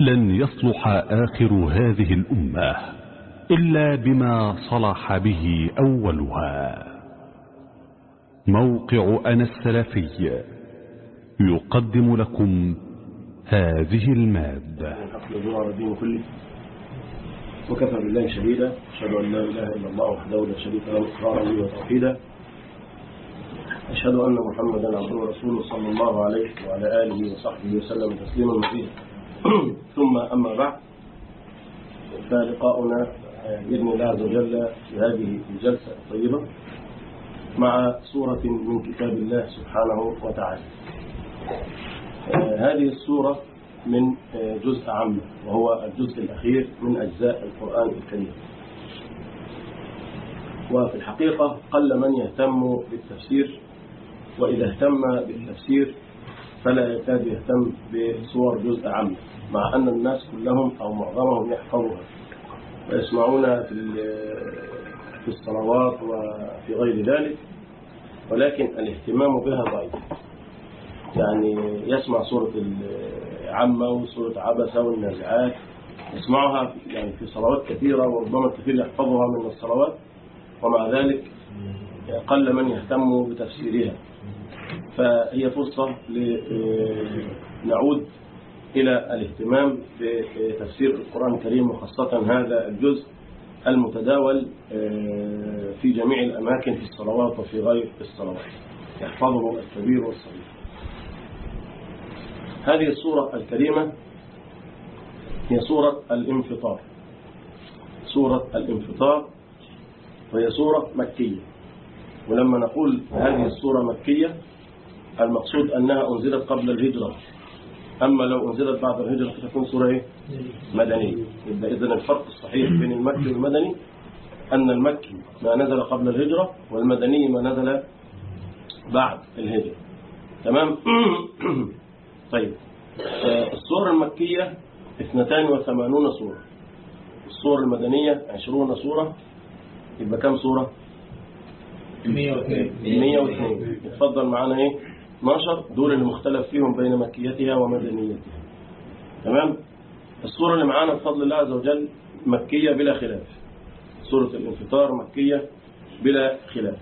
لن يصلح آخر هذه الأمة إلا بما صلح به أولها موقع أنا السلفي يقدم لكم هذه المادة الحق يدور الدين كله وكفى بالله شهيدا أشهد أن لا إله إلا الله وحده لا شريك له إقرارا به وتوحيدا أشهد أن محمدا عبده ورسوله صلى الله عليه وعلى آله وصحبه وسلم تسليما مزيدا ثم أما بعد فلقاؤنا بإذن الله عز وجل في هذه الجلسة الطيبة مع سورة من كتاب الله سبحانه وتعالى هذه السورة من جزء عام وهو الجزء الأخير من أجزاء القرآن الكريم وفي الحقيقة قل من يهتم بالتفسير وإذا اهتم بالتفسير فلا يكاد يهتم بصور جزء عام مع أن الناس كلهم أو معظمهم يحفظها ويسمعون في في الصلوات وفي غير ذلك ولكن الاهتمام بها ضعيف يعني يسمع سورة العامة وسورة عبسة والنازعات يسمعها يعني في صلوات كثيرة وربما الكثير يحفظها من الصلوات ومع ذلك قل من يهتم بتفسيرها فهي فرصة لنعود إلى الاهتمام بتفسير القرآن الكريم وخاصة هذا الجزء المتداول في جميع الأماكن في الصلوات وفي غير الصلوات يحفظه الكبير والصغير هذه السورة الكريمة هي سورة الانفطار سورة الانفطار وهي سورة مكية ولما نقول هذه السورة مكية المقصود أنها أنزلت قبل الهجرة أما لو أنزلت بعد الهجرة فتكون سورة إيه؟ مدنية يبقى إذن الفرق الصحيح بين المكي والمدني أن المكي ما نزل قبل الهجرة والمدني ما نزل بعد الهجرة تمام طيب السورة المكية 82 سورة السورة المدنية 20 سورة يبقى كم سورة 102 102 اتفضل معانا ايه 12 دول اللي مختلف فيهم بين مكيتها ومدنيتها تمام السورة اللي معانا بفضل الله عز وجل مكية بلا خلاف سورة الانفطار مكية بلا خلاف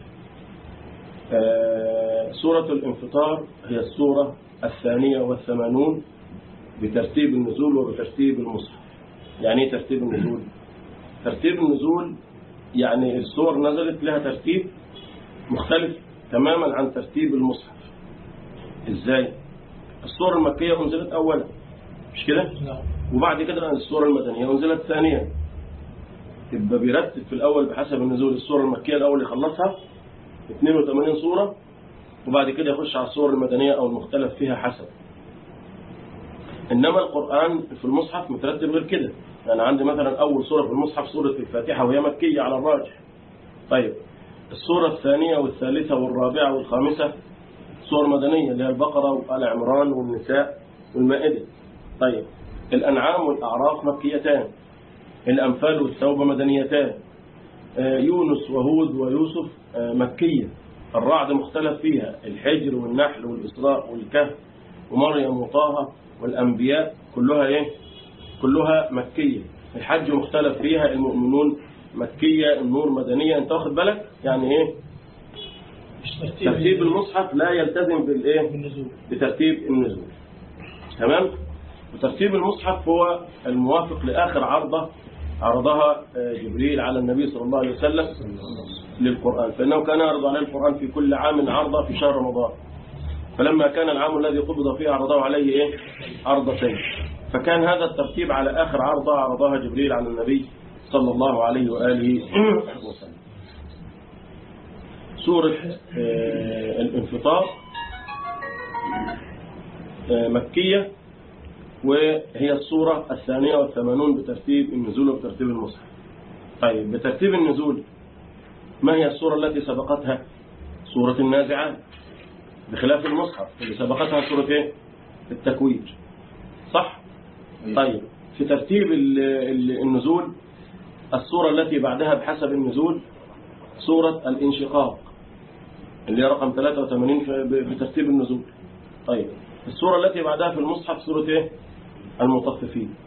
آه سورة الانفطار هي السورة الثانية والثمانون بترتيب النزول وبترتيب المصحف يعني ايه ترتيب النزول ترتيب النزول يعني السور نزلت لها ترتيب مختلف تماما عن ترتيب المصحف ازاي السورة المكية انزلت اولا مش كده نعم وبعد كده السورة المدنية انزلت ثانيا يبقى بيرتب في الاول بحسب النزول السورة المكية الاول يخلصها 82 سورة وبعد كده يخش على السور المدنية او المختلف فيها حسب انما القرآن في المصحف مترتب غير كده يعني عندي مثلا اول سورة في المصحف سورة الفاتحة وهي مكية على الراجح طيب السورة الثانية والثالثة والرابعة والخامسة سور مدنية اللي هي البقرة وآل عمران والنساء والمائدة طيب الأنعام والأعراف مكيتان الأنفال والتوبة مدنيتان آه، يونس وهود ويوسف آه، مكية الرعد مختلف فيها الحجر والنحل والإسراء والكهف ومريم وطه والأنبياء كلها إيه كلها مكية الحج مختلف فيها المؤمنون مكية النور مدنية انت واخد بالك يعني ايه مش ترتيب ترتيب المصحف لا يلتزم بالايه بالنزول بترتيب النزول تمام وترتيب المصحف هو الموافق لآخر عرضة عرضها آه، جبريل على النبي صلى الله عليه وسلم للقرآن فإنه كان يعرض عليه القرآن في كل عام عرضة في شهر رمضان فلما كان العام الذي قبض فيه عرضه عليه إيه؟ عرضتين فكان هذا الترتيب على آخر عرضة عرضها جبريل على النبي صلى الله عليه وآله وسلم سورة آه، الانفطار آه، مكية وهي السورة الثانية والثمانون بترتيب النزول وبترتيب المصحف طيب بترتيب النزول ما هي السورة التي سبقتها سورة النازعات بخلاف المصحف اللي سبقتها سورة ايه التكوير صح طيب في ترتيب ال- ال- النزول السورة التي بعدها بحسب النزول سورة الانشقاق اللي هي رقم 83 في- ب- بترتيب النزول طيب السورة التي بعدها في المصحف سورة ايه المطففين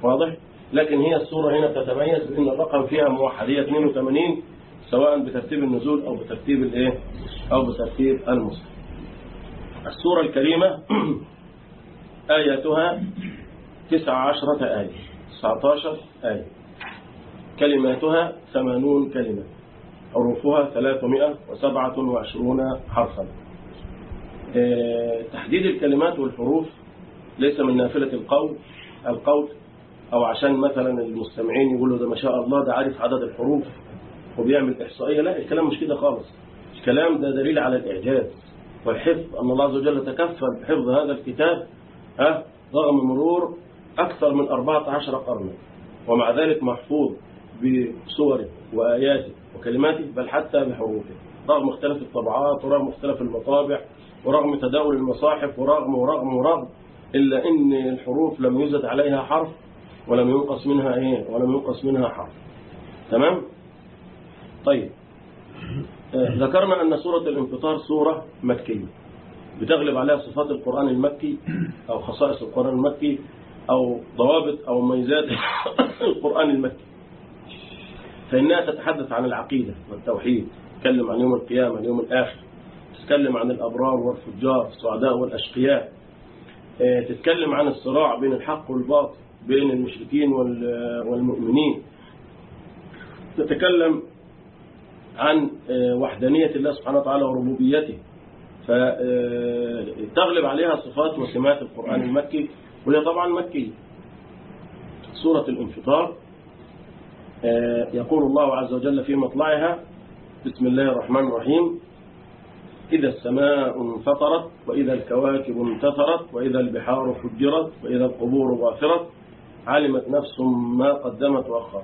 واضح لكن هي الصورة هنا تتميز بأن الرقم فيها موحدية 82 سواء بترتيب النزول أو بترتيب الإيه أو بترتيب المصحف السورة الكريمة آياتها تسع عشرة آية 19 آية كلماتها ثمانون كلمة حروفها 327 حرفا آه، تحديد الكلمات والحروف ليس من نافلة القول القول أو عشان مثلا المستمعين يقولوا ده ما شاء الله ده عارف عدد الحروف وبيعمل إحصائية لا الكلام مش كده خالص الكلام ده دليل على الإعجاز والحفظ أن الله عز وجل تكفل بحفظ هذا الكتاب ها رغم مرور أكثر من 14 قرنا ومع ذلك محفوظ بصوره وآياته وكلماته بل حتى بحروفه رغم اختلاف الطبعات ورغم اختلاف المطابع ورغم تداول المصاحف ورغم ورغم ورغم إلا أن الحروف لم يزد عليها حرف ولم ينقص منها إيه ولم ينقص منها حرف تمام طيب آه، ذكرنا أن سورة الانفطار سورة مكية بتغلب عليها صفات القرآن المكي أو خصائص القرآن المكي أو ضوابط أو ميزات القرآن المكي فإنها تتحدث عن العقيدة والتوحيد تتكلم عن يوم القيامة اليوم الآخر تتكلم عن الأبرار والفجار السعداء والأشقياء آه، تتكلم عن الصراع بين الحق والباطل بين المشركين وال- والمؤمنين تتكلم عن آه، وحدانية الله سبحانه وتعالى وربوبيته فتغلب عليها صفات وسمات القرآن المكي وهي طبعا مكية سورة الانفطار آه، يقول الله عز وجل في مطلعها بسم الله الرحمن الرحيم إذا السماء انفطرت وإذا الكواكب انتثرت وإذا البحار فجرت وإذا القبور غافرت علمت نفس ما قدمت وأخرت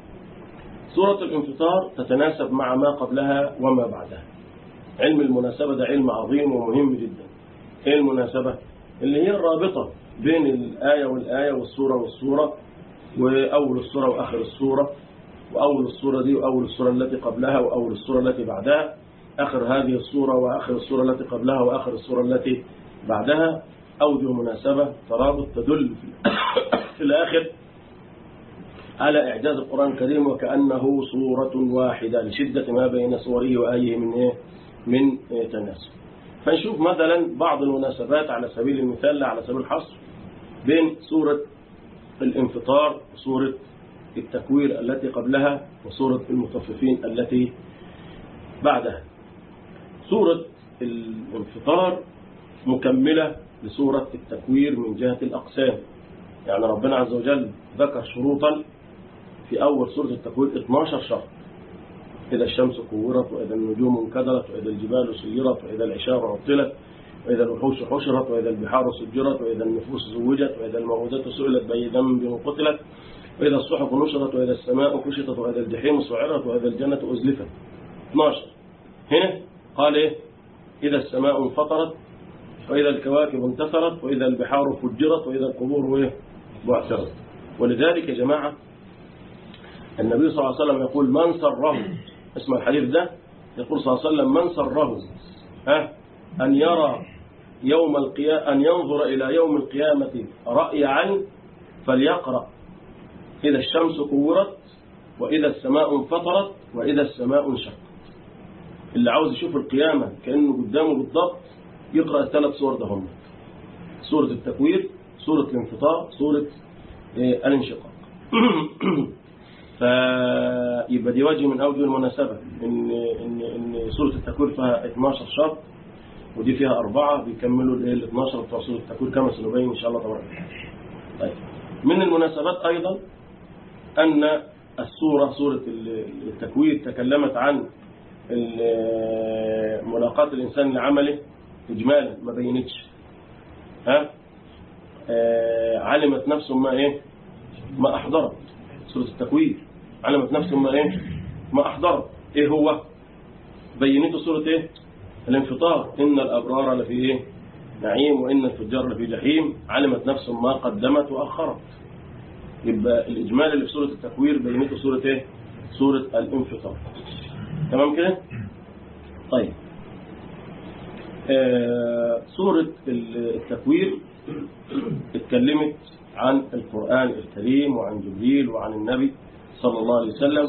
سورة الانفطار تتناسب مع ما قبلها وما بعدها علم المناسبة ده علم عظيم ومهم جدا ايه المناسبة اللي هي الرابطة بين الآية والآية والسورة والسورة وأول السورة وآخر السورة وأول السورة دي وأول السورة التي قبلها وأول السورة التي بعدها آخر هذه السورة وآخر السورة التي قبلها وآخر السورة التي بعدها أوجه مناسبة ترابط تدل في, في الآخر على إعجاز القرآن الكريم وكأنه سورة واحدة لشدة ما بين سوره وآيه من إيه؟ من إيه تناسب فنشوف مثلا بعض المناسبات على سبيل المثال لا على سبيل الحصر بين سورة الانفطار وسورة التكوير التي قبلها وسورة المطففين التي بعدها سورة الانفطار مكملة لسورة التكوير من جهة الأقسام يعني ربنا عز وجل ذكر شروطا في أول سورة التكوير 12 شرط إذا الشمس كورت وإذا النجوم انكدرت وإذا الجبال سيرت وإذا العشار عطلت وإذا الوحوش حشرت وإذا البحار سجرت وإذا النفوس زوجت وإذا الموءودات سئلت بأي ذنب قتلت وإذا الصحف نشرت وإذا السماء كشطت وإذا الجحيم سعرت وإذا الجنة أزلفت 12 هنا قال إيه إذا السماء انفطرت وإذا الكواكب انتثرت وإذا البحار فجرت وإذا القبور إيه بعثرت ولذلك يا جماعة النبي صلى الله عليه وسلم يقول من سره اسم الحديث ده يقول صلى الله عليه وسلم من سره ها أن يرى يوم القيامة أن ينظر إلى يوم القيامة رأي عين فليقرأ إذا الشمس كورت وإذا السماء انفطرت وإذا السماء انشقت اللي عاوز يشوف القيامة كأنه قدامه بالضبط يقرأ الثلاث صور ده هم سورة التكوير سورة الانفطار سورة إيه، الانشقاق فيبقى دي وجه من أوجه المناسبة إن, إن, إن سورة التكوير فيها 12 شرط ودي فيها أربعة بيكملوا ال 12 بتوع سورة التكوير كما سنبين إن شاء الله تبارك وتعالى. طيب من المناسبات أيضا أن السورة سورة التكوير تكلمت عن ال- ملاقاة الإنسان لعمله إجمالا ما بينتش ها آه، علمت نفس ما إيه ما أحضرت سورة التكوير علمت نفس ما إيه ما أحضرت إيه هو بينته سورة إيه الانفطار إن الأبرار لفي إيه نعيم وإن الفجار لفي جحيم علمت نفس ما قدمت وأخرت يبقى الإجمال اللي في سورة التكوير بينته سورة إيه سورة الانفطار تمام كده طيب آه، سورة التكوير اتكلمت عن القرآن الكريم وعن جبريل وعن النبي صلى الله عليه وسلم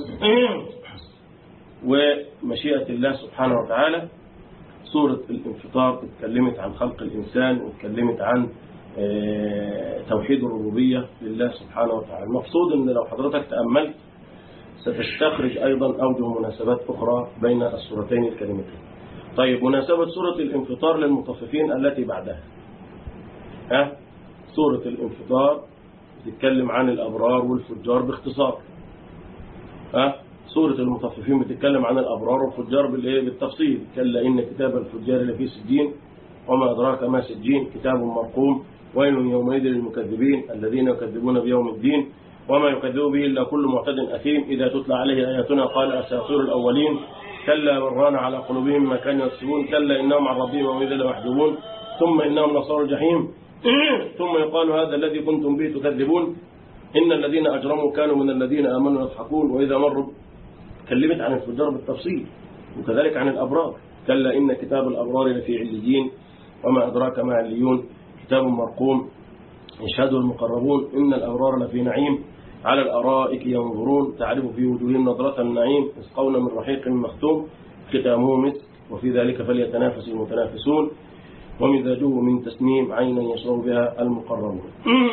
ومشيئة الله سبحانه وتعالى سورة الانفطار اتكلمت عن خلق الإنسان واتكلمت عن آه، توحيد الربوبية لله سبحانه وتعالى المقصود أن لو حضرتك تأملت ستستخرج أيضا أوجه مناسبات أخرى بين السورتين الكريمتين طيب مناسبة سورة الانفطار للمطففين التي بعدها ها سورة الانفطار بتتكلم عن الأبرار والفجار باختصار ها سورة المطففين بتتكلم عن الأبرار والفجار بالإيه بالتفصيل كلا إن كتاب الفجار لفي سجين وما أدراك ما سجين كتاب مرقوم ويل يومئذ للمكذبين الذين يكذبون بيوم الدين وما يكذب به إلا كل معتد أثيم إذا تتلى عليه آياتنا قال أساطير الأولين كلا بران على قلوبهم ما كانوا يكسبون كلا إنهم عن ربهم وإذا لمحجوبون ثم إنهم نصارى الجحيم ثم يقال هذا الذي كنتم به تكذبون إن الذين أجرموا كانوا من الذين آمنوا يضحكون وإذا مروا كلمت عن الفجار بالتفصيل وكذلك عن الأبرار كلا إن كتاب الأبرار لفي عليين وما أدراك ما عليون كتاب مرقوم يشهده المقربون إن الأبرار لفي نعيم على الأرائك ينظرون تعرف في وجوههم نظرة النعيم يسقون من رحيق مختوم ختامه مسك وفي ذلك فليتنافس المتنافسون ومزاجه من تسنيم عينا يشرب بها المقربون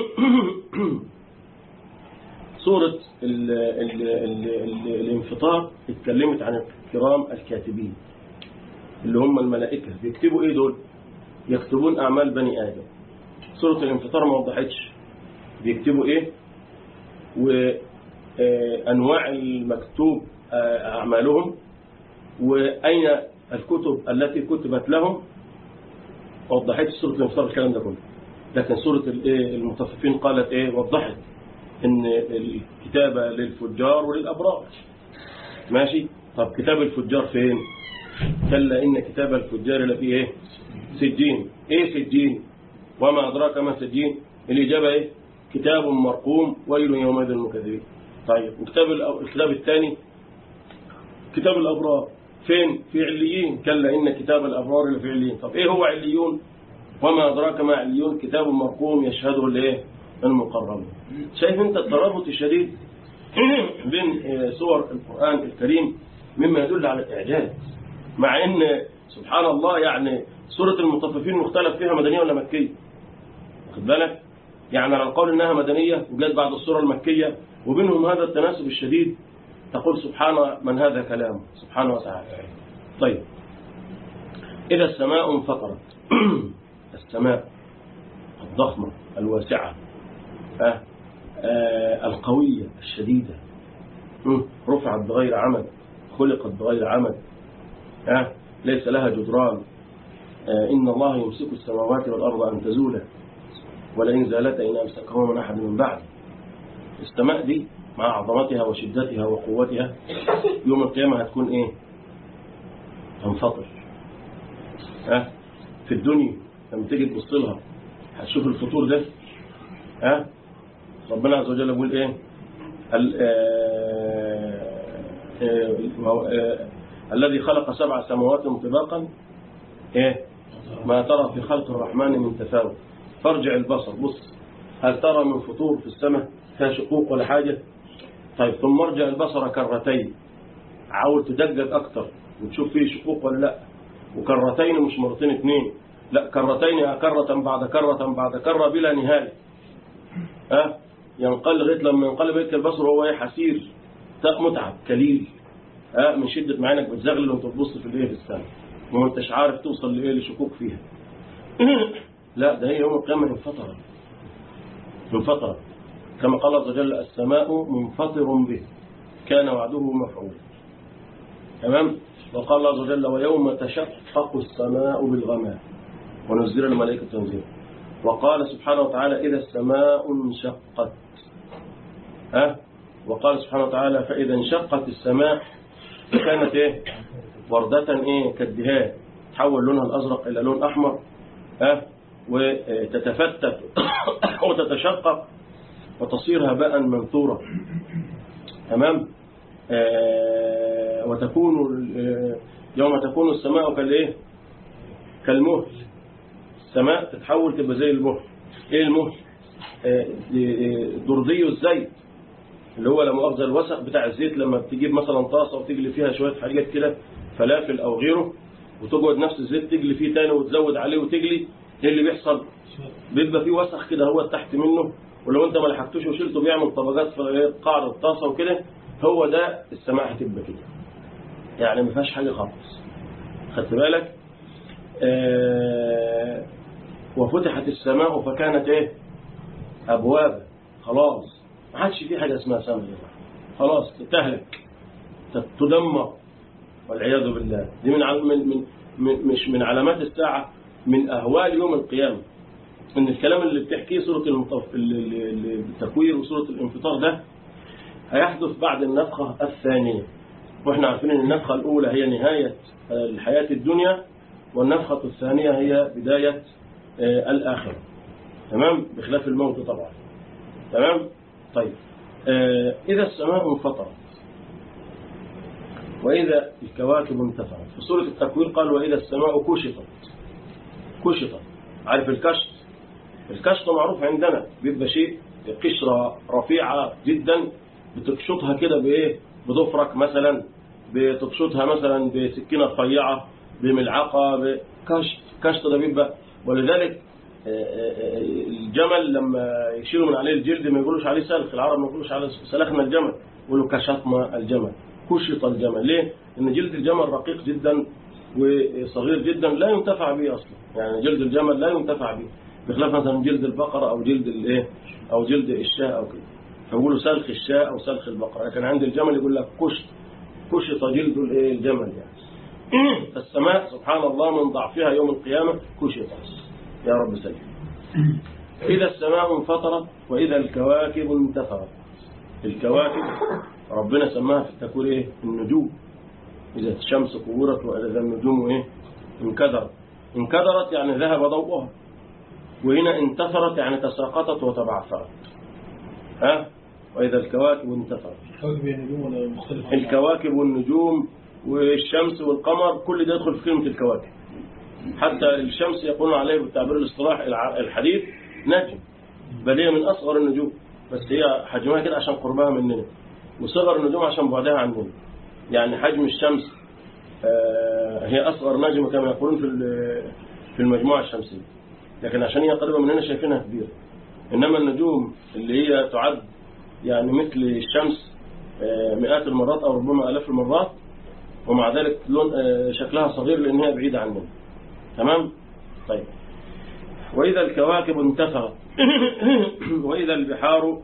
سورة ال ال ال ال الانفطار اتكلمت عن الكرام الكاتبين اللي هم الملائكة بيكتبوا ايه دول يكتبون أعمال بني آدم سورة الانفطار ما وضحتش بيكتبوا ايه وأنواع المكتوب أعمالهم وأين الكتب التي كتبت لهم وضحت سورة الانفطار الكلام ده كله لكن سورة الإيه المطففين قالت ايه وضحت ان الكتابة للفجار وللأبرار ماشي طب كتاب الفجار فين كلا إن كتاب الفجار لفي ايه سجين ايه سجين وما أدراك ما سجين الإجابة ايه كتاب مرقوم ويل يومئذ للمكذبين طيب وكتاب الكتاب الثاني كتاب الأبرار فين في عليين كلا إن كتاب الأبرار لفي عليين طب ايه هو عليون وما أدراك ما عليون كتاب مرقوم يشهده الايه المقربون شايف انت الترابط الشديد بين سور القرآن الكريم مما يدل على الإعجاز مع ان سبحان الله يعني سورة المطففين مختلف فيها مدنية ولا مكية واخد بالك يعني على القول انها مدنية وجات بعد السورة المكية وبينهم هذا التناسب الشديد تقول سبحان من هذا كلام سبحانه وتعالى طيب إذا السماء انفطرت السماء الضخمة الواسعة آه آه القوية الشديدة رفعت بغير عمد خلقت بغير عمد آه ليس لها جدران إن الله يمسك السماوات والأرض أن تزولا ولئن زالتا إن أمسكهما من أحد من بعد السماء دي مع عظمتها وشدتها وقوتها يوم القيامة هتكون إيه تنفطر ها في الدنيا لما تيجي تبص لها هتشوف الفطور ده ها ربنا عز وجل يقول ايه الذي خلق سبع سماوات طباقا ايه ما ترى في خلق الرحمن من تفاوت فارجع البصر بص هل ترى من فطور في السماء فيها شقوق ولا حاجة طيب ثم ارجع البصر كرتين حاول تدقق اكتر وتشوف فيه شقوق ولا لا وكرتين مش مرتين اتنين لا كرتين كرة بعد كرة بعد كرة بلا نهاية ها أه؟ ينقل لغايه لما ينقلب بيك البصر وهو ايه حسير متعب كليل ها أه؟ من شدة ما عينك بتزغلل وانت بتبص في الايه في السماء وما انتش عارف توصل لايه لشكوك فيها لا ده هي يوم القيامة انفطرت انفطرت كما قال عز وجل السماء منفطر به كان وعده مفعولا تمام وقال الله عز وجل ويوم تشقق السماء بالغمام ونزل الملائكة تنزيلا وقال سبحانه وتعالى إذا السماء انشقت ها وقال سبحانه وتعالى فإذا انشقت السماء كانت إيه وردة إيه كالدهان تحول لونها الأزرق إلى لون أحمر ها وتتفتت وتتشقق وتصير هباء منثورا تمام آه وتكون يوم تكون السماء كالايه كالمهل السماء تتحول تبقى زي المهل ايه المهل آه، آه، دردي الزيت اللي هو لا مؤاخذة الوسخ بتاع الزيت لما بتجيب مثلا طاسة وتجلي فيها شوية حاجات كده فلافل أو غيره وتقعد نفس الزيت تجلي فيه تاني وتزود عليه وتجلي ايه اللي بيحصل؟ بيبقى فيه وسخ كده هو تحت منه ولو انت ما لحقتوش وشلته بيعمل طبقات في قعر الطاسة وكده هو ده السماء هتبقى كده يعني ما فيهاش حاجة خالص خدت بالك؟ آه وفتحت السماء فكانت ايه؟ أبواب خلاص ما عادش في حاجة اسمها سماء يا جماعة. خلاص تهلك تدمر والعياذ بالله دي من عل- من من من- مش من علامات الساعة من أهوال يوم القيامة إن الكلام اللي بتحكيه سورة المطف... ال- ال- ال- التكوير وسورة الانفطار ده هيحدث بعد النفخة الثانية واحنا عارفين ان النفخة الأولى هي نهاية آه، الحياة الدنيا والنفخة الثانية هي بداية آه، الآخرة تمام بخلاف الموت طبعا تمام طيب آه، إذا السماء انفطرت وإذا الكواكب انتفعت في سورة التكوير قال وإذا السماء كشطت كشطت عارف الكشط الكشط معروف عندنا بيبقى شيء قشرة رفيعة جدا بتكشطها كده بإيه بضفرك مثلا بتكشطها مثلا بسكينة رفيعة بملعقة بكشط كشط ده بيبقى ولذلك آه، آه، آه، الجمل لما يشيلوا من عليه الجلد ما يقولوش عليه سلخ العرب ما يقولوش عليه سلخنا الجمل يقولوا كشطنا الجمل كشط الجمل ليه؟ لأن جلد الجمل رقيق جدا وصغير جدا لا ينتفع به أصلا يعني جلد الجمل لا ينتفع به بخلاف مثلا جلد البقرة أو جلد الايه أو جلد الشاة أو كده فيقولوا سلخ الشاة أو سلخ البقرة لكن عند الجمل يقول لك كشط كشط جلد الايه الجمل يعني فالسماء سبحان الله من ضعفها يوم القيامة كشطت يا رب سلم إذا السماء انفطرت وإذا الكواكب انتثرت الكواكب ربنا سماها في التكوير إيه؟ النجوم إذا الشمس كورت وإذا النجوم إيه؟ انكدرت انكدرت يعني ذهب ضوءها وهنا انتثرت يعني تساقطت وتبعثرت ها وإذا الكواكب انتثرت الكواكب بين النجوم ولا مختلف عن بعض؟ الكواكب والنجوم والشمس والقمر كل ده يدخل في كلمة الكواكب حتى الشمس يقولون عليه بالتعبير الاصطلاحي الع- الحديث نجم بل هي من أصغر النجوم بس هي حجمها كده عشان قربها مننا وصغر النجوم عشان بعدها عننا يعني حجم الشمس آه، هي أصغر نجم كما يقولون في ال- في المجموعة الشمسية لكن عشان هي قريبة مننا شايفينها كبيرة إنما النجوم اللي هي تعد يعني مثل الشمس آه، مئات المرات أو ربما آلاف المرات ومع ذلك لون آه، شكلها صغير لأن هي بعيدة عننا تمام طيب وإذا الكواكب انتثرت وإذا البحار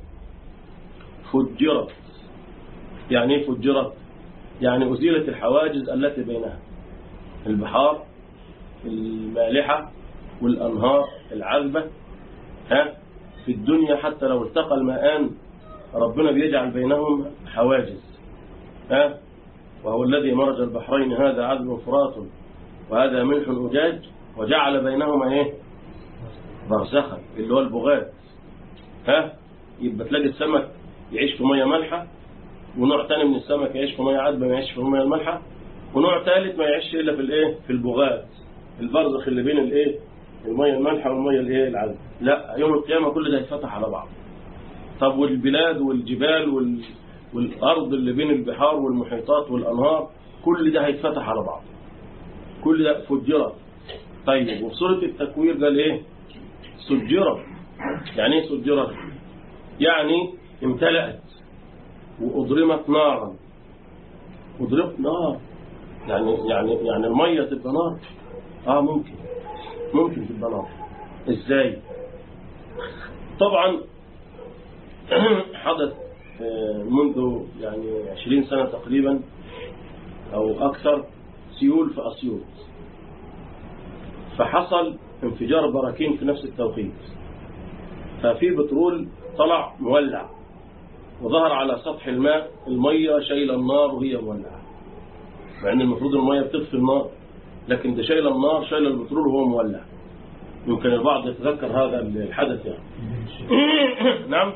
فجرت يعني ايه فجرت يعني أزيلت الحواجز التي بينها البحار المالحة والأنهار العذبة ها في الدنيا حتى لو التقى الماءان ربنا بيجعل بينهم حواجز ها وهو الذي مرج البحرين هذا عذب فرات وهذا ملح أجاج وجعل بينهما ايه برزخا اللي هو البغاد ها يبقى تلاقي السمك يعيش في ميه مالحه ونوع تاني من السمك يعيش في ميه عذبه ما يعيش في الميه المالحه ونوع ثالث ما يعيش الا في الايه في البغاد البرزخ اللي بين الايه الميه المالحه والميه الايه العذبه لا يوم القيامه كل ده يتفتح على بعض طب والبلاد والجبال وال... والارض اللي بين البحار والمحيطات والانهار كل ده هيتفتح على بعض كل ده فجرت طيب وفي سوره التكوير قال ايه سجرت يعني ايه سجرت يعني امتلأت وأضرمت نارا أضرمت نار يعني يعني يعني المية تبقى نار اه ممكن ممكن تبقى نار ازاي طبعا حدث آه، منذ يعني 20 سنة تقريبا أو أكثر سيول في أسيوط فحصل انفجار براكين في نفس التوقيت ففي بترول طلع مولع وظهر على سطح الماء المية شايلة النار وهي مولعة مع ان المفروض المية بتطفي النار لكن ده شايلة النار شايلة البترول وهو مولع يمكن البعض يتذكر هذا الحدث يعني نعم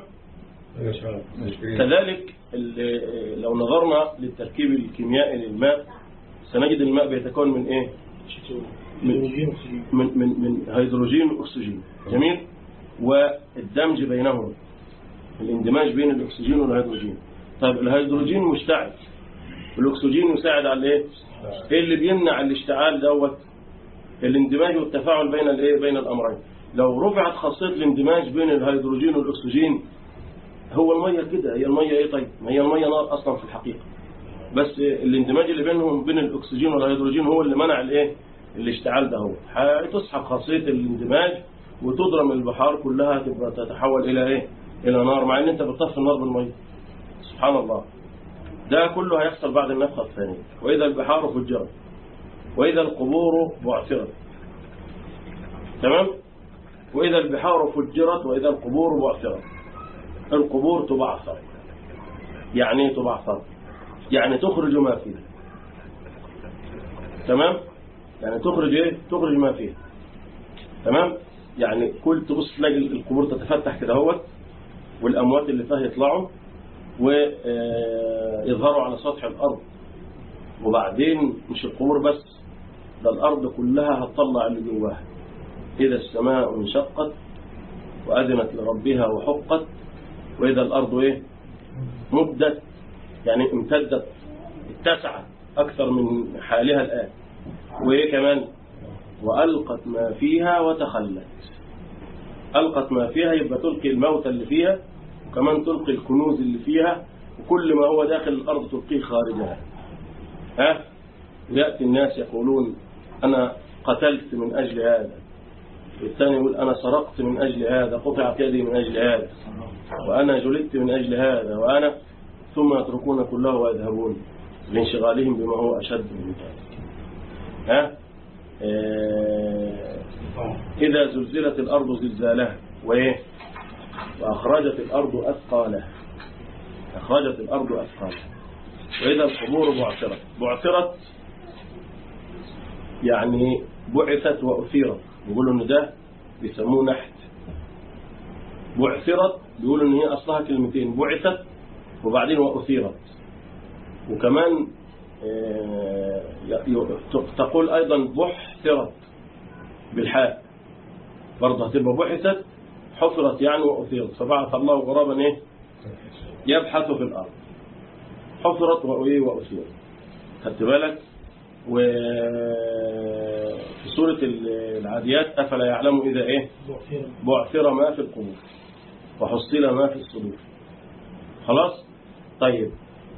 كذلك ال- لو نظرنا للتركيب الكيميائي للماء سنجد الماء بيتكون من ايه هيدروجين واكسجين من من من هيدروجين واكسجين جميل والدمج بينهم الاندماج بين الأكسجين والهيدروجين طيب الهيدروجين مشتعل والأكسجين يساعد على الايه ايه اللي بيمنع الاشتعال دوت الاندماج والتفاعل بين الايه بين الامرين لو رفعت خاصيه الاندماج بين الهيدروجين والاكسجين هو الميه كده هي الميه ايه طيب ما هي الميه نار اصلا في الحقيقه بس الاندماج اللي بينهم بين الاكسجين والهيدروجين هو اللي منع الايه الاشتعال ده هو هتسحب خاصيه الاندماج وتضرم البحار كلها تبقى تتحول الى ايه الى نار مع ان انت بتطفي النار بالميه سبحان الله ده كله هيحصل بعد النفخه الثانيه واذا البحار فجرت واذا القبور بعثرت تمام واذا البحار فجرت واذا القبور بعثرت القبور تبعثر يعني ايه تبعثر يعني تخرج ما فيها تمام يعني تخرج ايه تخرج ما فيها تمام يعني كل تبص تلاقي القبور تتفتح كده اهوت والاموات اللي فيها يطلعوا ويظهروا على سطح الارض وبعدين مش القبور بس ده الارض كلها هتطلع اللي جواها اذا السماء انشقت واذنت لربها وحقت واذا الارض ايه مدت يعني امتدت اتسعت اكثر من حالها الان وايه كمان والقت ما فيها وتخلت القت ما فيها يبقى تلقي الموت اللي فيها وكمان تلقي الكنوز اللي فيها وكل ما هو داخل الارض تلقيه خارجها ها ياتي الناس يقولون انا قتلت من اجل هذا والثاني يقول انا سرقت من اجل هذا قطعت يدي من اجل هذا وانا جلدت من اجل هذا وانا ثم يتركون كله ويذهبون لانشغالهم بما هو اشد من ذلك ها آه، إذا زلزلت الأرض زلزالها وإيه وأخرجت الأرض أثقالها أخرجت الأرض أثقالها وإذا القبور بعثرت بعثرت يعني بعثت وأثيرت بيقولوا إن ده بيسموه نحت بعثرت بيقولوا إن هي أصلها كلمتين بعثت وبعدين وأثيرت وكمان آه، تقول أيضا بحثرت بالحاء برضه هتبقى بحثت حفرت يعني وأثيرت فبعث الله غرابا إيه يبحث في الأرض حفرت وإيه وأثيرت خدت بالك وفي سورة العاديات أفلا يعلم إذا إيه بعثر ما في القبور وحصل ما في الصدور خلاص طيب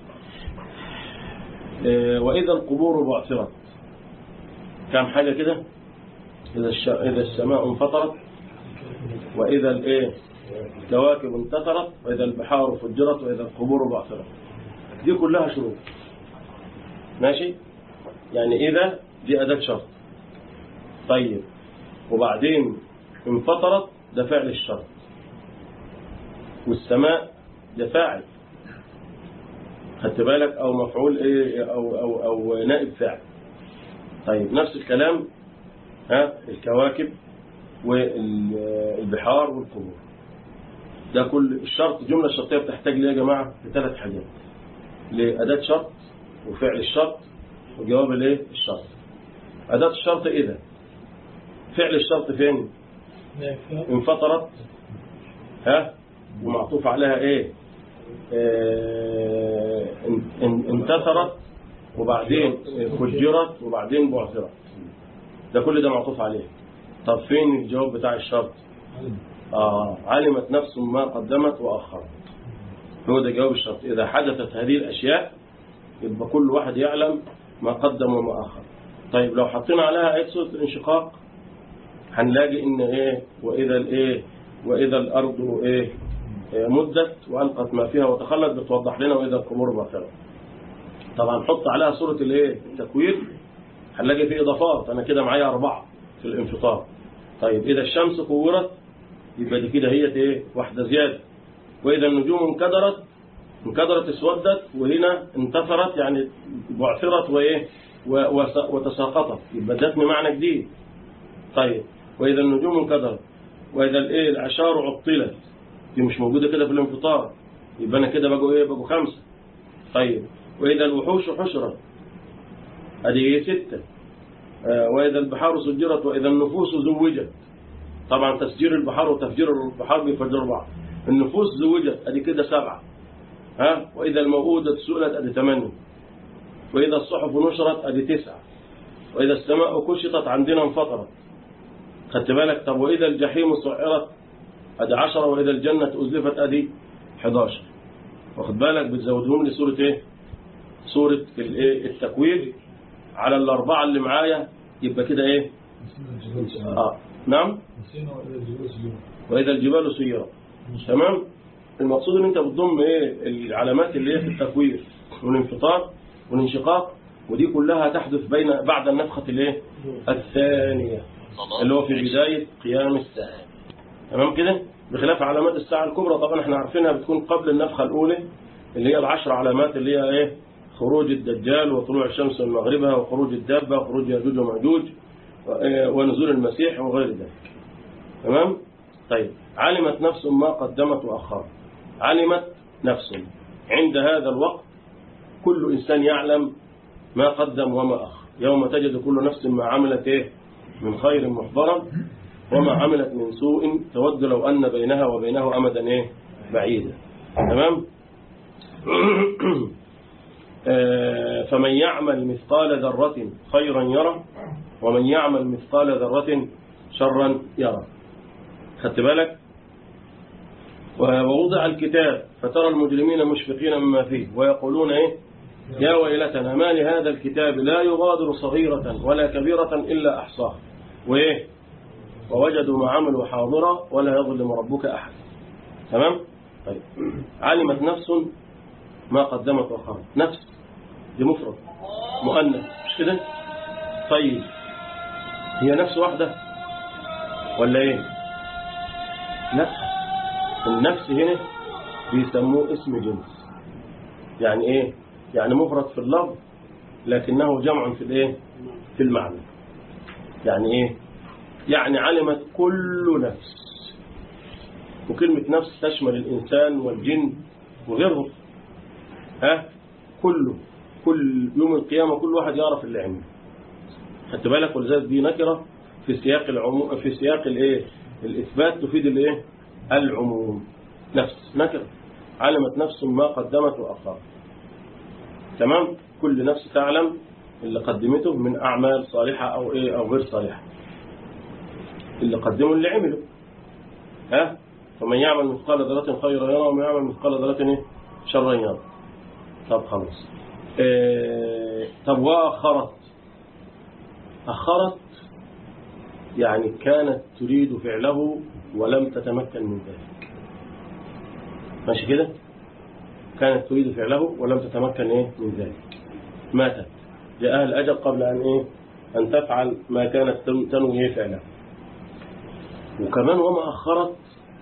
آه، وإذا القبور بعثرت كم حاجة كده إذا, الش... إذا السماء انفطرت وإذا الإيه الكواكب انتثرت وإذا البحار فجرت وإذا القبور بعثرت دي كلها شروط ماشي يعني إذا دي أداة شرط طيب وبعدين انفطرت ده فعل الشرط والسماء ده فاعل خدت بالك او مفعول ايه او او او نائب فاعل طيب نفس الكلام ها الكواكب والبحار والقبور ده كل الشرط الجملة الشرطية بتحتاج ليه يا جماعة لثلاث حاجات لأداة شرط وفعل الشرط وجواب الايه الشرط أداة الشرط إذا فعل الشرط فين انفطرت ها ومعطوف عليها ايه آه، انتصرت وبعدين فجرت وبعدين بعثرت ده كل ده معطوف عليه طب فين الجواب بتاع الشرط آه علمت نفس ما قدمت وأخرت هو ده جواب الشرط إذا حدثت هذه الأشياء يبقى كل واحد يعلم ما قدم وما أخر طيب لو حطينا عليها آية سورة الانشقاق هنلاقي إن إيه وإذا الإيه وإذا الأرض إيه مدت وألقت ما فيها وتخلت بتوضح لنا وإذا القبور باطلة طبعا حط عليها صورة الايه التكوير هنلاقي فيه إضافات أنا كده معايا أربعة في الانفطار طيب إذا الشمس كورت يبقى دي كده هي ايه واحدة زيادة وإذا النجوم انكدرت انكدرت اسودت وهنا انتثرت يعني بعثرت وإيه وتساقطت يبقى ادتني معنى جديد طيب وإذا النجوم انكدرت وإذا الايه العشار عطلت دي مش موجودة كده في الانفطار يبقى أنا كده بقوا إيه بقوا خمسة طيب وإذا الوحوش حشرت أدي إيه ستة آه وإذا البحار سجرت وإذا النفوس زوجت طبعا تسجير البحار وتفجير البحار بيفجروا بعض النفوس زوجت ادي كده سبعة ها وإذا الموءودة سئلت ادي ثمانية وإذا الصحف نشرت ادي تسعة وإذا السماء كشطت عندنا انفطرت خدت بالك طب وإذا الجحيم سعرت ادي عشرة وإذا الجنة أزلفت ادي 11 واخد بالك بتزودهم لي سورة ايه سورة الايه التكوير على الأربعة اللي معايا يبقى كده ايه اه نعم نسينا وإلى الجبال سيوم وإذا الجبال سيرت تمام المقصود ان انت بتضم ايه العلامات اللي هي في التكوير والانفطار والانشقاق ودي كلها تحدث بين بعد النفخة الايه الثانية اللي هو في بداية قيام الساعة تمام كده بخلاف علامات الساعة الكبرى طبعا احنا عارفينها بتكون قبل النفخة الأولى اللي هي العشر علامات اللي هي ايه خروج الدجال وطلوع الشمس من مغربها وخروج الدابة وخروج يأجوج ومأجوج و- ونزول المسيح وغير ذلك تمام طيب علمت نفس ما قدمت وأخرت علمت نفس عند هذا الوقت كل إنسان يعلم ما قدم وما أخر يوم تجد كل نفس ما عملت إيه من خير محضرا وما عملت من سوء تود لو أن بينها وبينه أمدا إيه بعيدا تمام آه، فمن يعمل مثقال ذرة خيرا يرى ومن يعمل مثقال ذرة شرا يرى خدت بالك ووضع الكتاب فترى المجرمين مشفقين مما فيه ويقولون ايه يا ويلتنا ما لهذا الكتاب لا يغادر صغيرة ولا كبيرة إلا أحصاها وإيه ووجدوا ما عملوا حاضرا ولا يظلم ربك أحد تمام طيب علمت نفس ما قدمت وأخرت نفس دي مفرد مؤنث مش كده طيب هي نفس واحدة ولا ايه لا النفس هنا بيسموه اسم جنس يعني ايه يعني مفرد في اللفظ لكنه جمع في الايه في المعنى يعني ايه يعني علمت كل نفس وكلمة نفس تشمل الإنسان والجن وغيرهم ها كله كل يوم القيامة كل واحد يعرف اللي عمله خدت بالك ولذلك دي نكرة في سياق العموم في سياق الايه الإثبات تفيد الايه العموم نفس نكرة علمت نفس ما قدمت وأخرت تمام كل نفس تعلم اللي قدمته من أعمال صالحة أو إيه أو غير صالحة اللي قدمه اللي عمله ها فمن يعمل مثقال ذرة خيرا يرى ومن يعمل مثقال ذرة إيه؟ شرا يرى طب خلاص إيه طب وأخرت أخرت يعني كانت تريد فعله ولم تتمكن من ذلك ماشي كده كانت تريد فعله ولم تتمكن ايه من ذلك ماتت جاءها الأجل قبل أن ايه أن تفعل ما كانت تنوي إيه فعله وكمان وما أخرت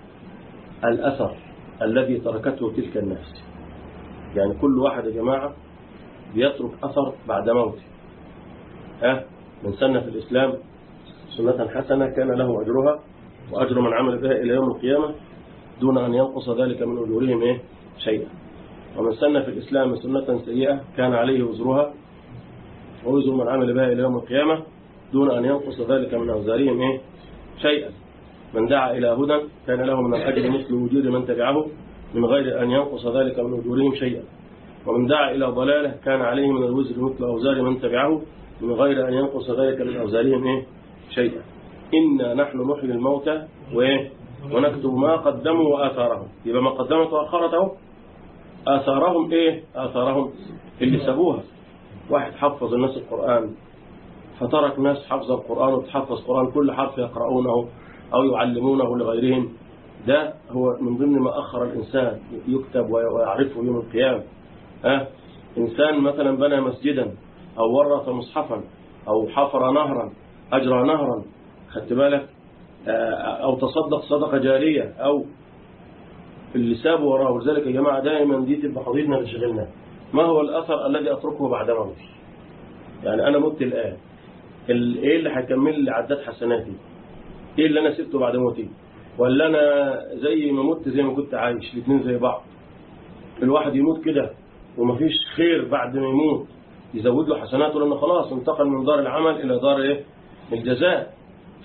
الأثر الذي تركته تلك النفس يعني كل واحد يا جماعة بيترك أثر بعد موته ها من سنة في الإسلام سنة حسنة كان له أجرها وأجر من عمل بها إلى يوم القيامة دون أن ينقص ذلك من أجورهم إيه شيئا ومن سن في الإسلام سنة سيئة كان عليه وزرها ووزر من عمل بها إلى يوم القيامة دون أن ينقص ذلك من أوزارهم إيه شيئا من دعا إلى هدى كان له من الأجر مثل وجود من تبعه من غير أن ينقص ذلك من أجورهم شيئا ومن دعا إلى ضلالة كان عليه من الوزر مثل أوزار من تبعه من غير أن ينقص ذلك من أوزارهم إيه شيئا إنا نحن نحيي الموتى وإيه ونكتب ما قدموا وآثارهم يبقى ما قدمت وأخرته آثارهم إيه آثارهم اللي سابوها واحد حفظ الناس القرآن فترك ناس حفظ القرآن وتحفظ القرآن كل حرف يقرؤونه أو يعلمونه لغيرهم ده هو من ضمن ما أخر الإنسان يكتب ويعرفه يوم القيامة أه؟ إنسان مثلا بنى مسجدا أو ورث مصحفا أو حفر نهرا أجرى نهرا خدت بالك أو تصدق صدقة جارية أو اللي سابه وراه ولذلك يا جماعة دائما دي تبقى قضيتنا اللي شغلنا ما هو الأثر الذي أتركه بعد موتي يعني أنا مت الآن إيه اللي هيكمل لي عداد حسناتي إيه اللي أنا سبته بعد موتي ولا أنا زي ما مت زي ما كنت عايش الاثنين زي بعض الواحد يموت كده ومفيش خير بعد ما يموت يزود له حسناته لأنه خلاص انتقل من دار العمل إلى دار إيه الجزاء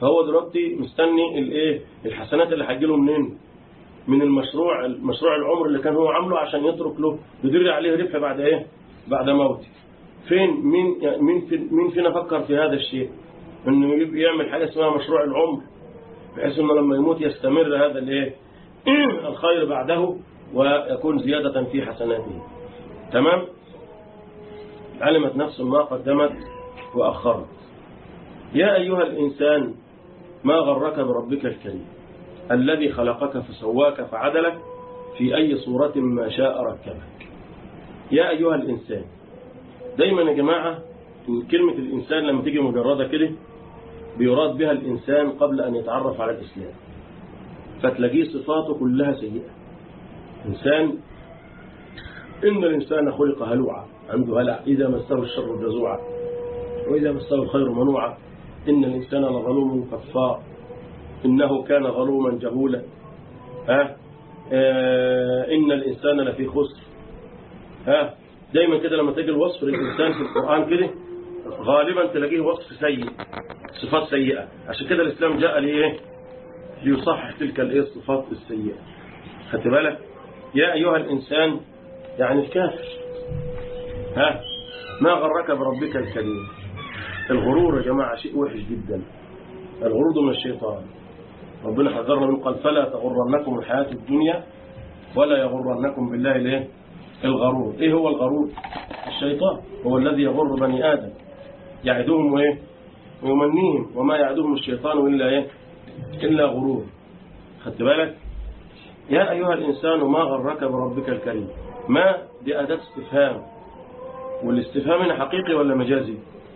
فهو دلوقتي مستني الايه الحسنات اللي هتجيله منين من المشروع المشروع العمر اللي كان هو عامله عشان يترك له يدر عليه ربح بعد ايه بعد موته فين مين يعني مين في مين فينا فكر في هذا الشيء انه يبقى يعمل حاجه اسمها مشروع العمر بحيث انه لما يموت يستمر هذا الايه الخير بعده ويكون زيادة في حسناته تمام علمت نفس ما قدمت وأخرت يا أيها الإنسان ما غرك بربك الكريم الذي خلقك فسواك فعدلك في أي صورة ما شاء ركبك يا أيها الإنسان دايما يا جماعة كلمة الإنسان لما تيجي مجردة كده بيراد بها الإنسان قبل أن يتعرف على الإسلام فتلاقيه صفاته كلها سيئة إنسان إن الإنسان خلق هلوعا عنده هلع إذا مسه الشر جزوعا وإذا مسه الخير منوعا إن الإنسان لظلوم كفار إنه كان ظلوما جهولا ها آه إن الإنسان لفي خسر ها دايما كده لما تجي الوصف للإنسان في القرآن كده غالبا تلاقيه وصف سيء صفات سيئة عشان كده الإسلام جاء لإيه ليصحح تلك الإيه الصفات السيئة خدت بالك يا أيها الإنسان يعني الكافر ها ما غرك بربك الكريم الغرور يا جماعة شيء وحش جدا الغرور من الشيطان ربنا حذرنا من قال فلا تغرنكم الحياة الدنيا ولا يغرنكم بالله الايه الغرور ايه هو الغرور الشيطان هو الذي يغر بني آدم يعدهم وايه ويمنيهم وما يعدهم الشيطان إلا ايه إلا غرور خدت بالك يا أيها الإنسان ما غرك بربك الكريم ما دي أداة استفهام والاستفهام هنا حقيقي ولا مجازي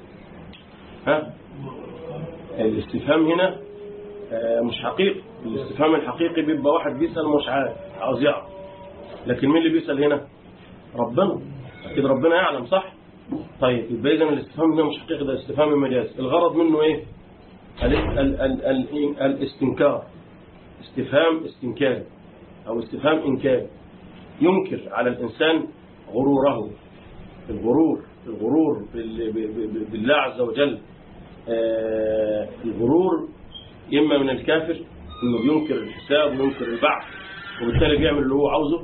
ها الاستفهام هنا آه، مش حقيقي الاستفهام الحقيقي بيبقى واحد بيسأل مش عارف عاوز يعرف لكن مين اللي بيسأل هنا ربنا أكيد ربنا يعلم صح طيب يبقى إذا الاستفهام هنا مش حقيقي ده استفهام مجازي الغرض منه ايه ال ال ال ال الاستنكار استفهام استنكاري أو استفهام إنكاري ينكر على الإنسان غروره الغرور الغرور بال- ب- ب- بالله عز وجل آه، الغرور إما من الكافر إنه بينكر الحساب وينكر البعث وبالتالي بيعمل اللي هو عاوزه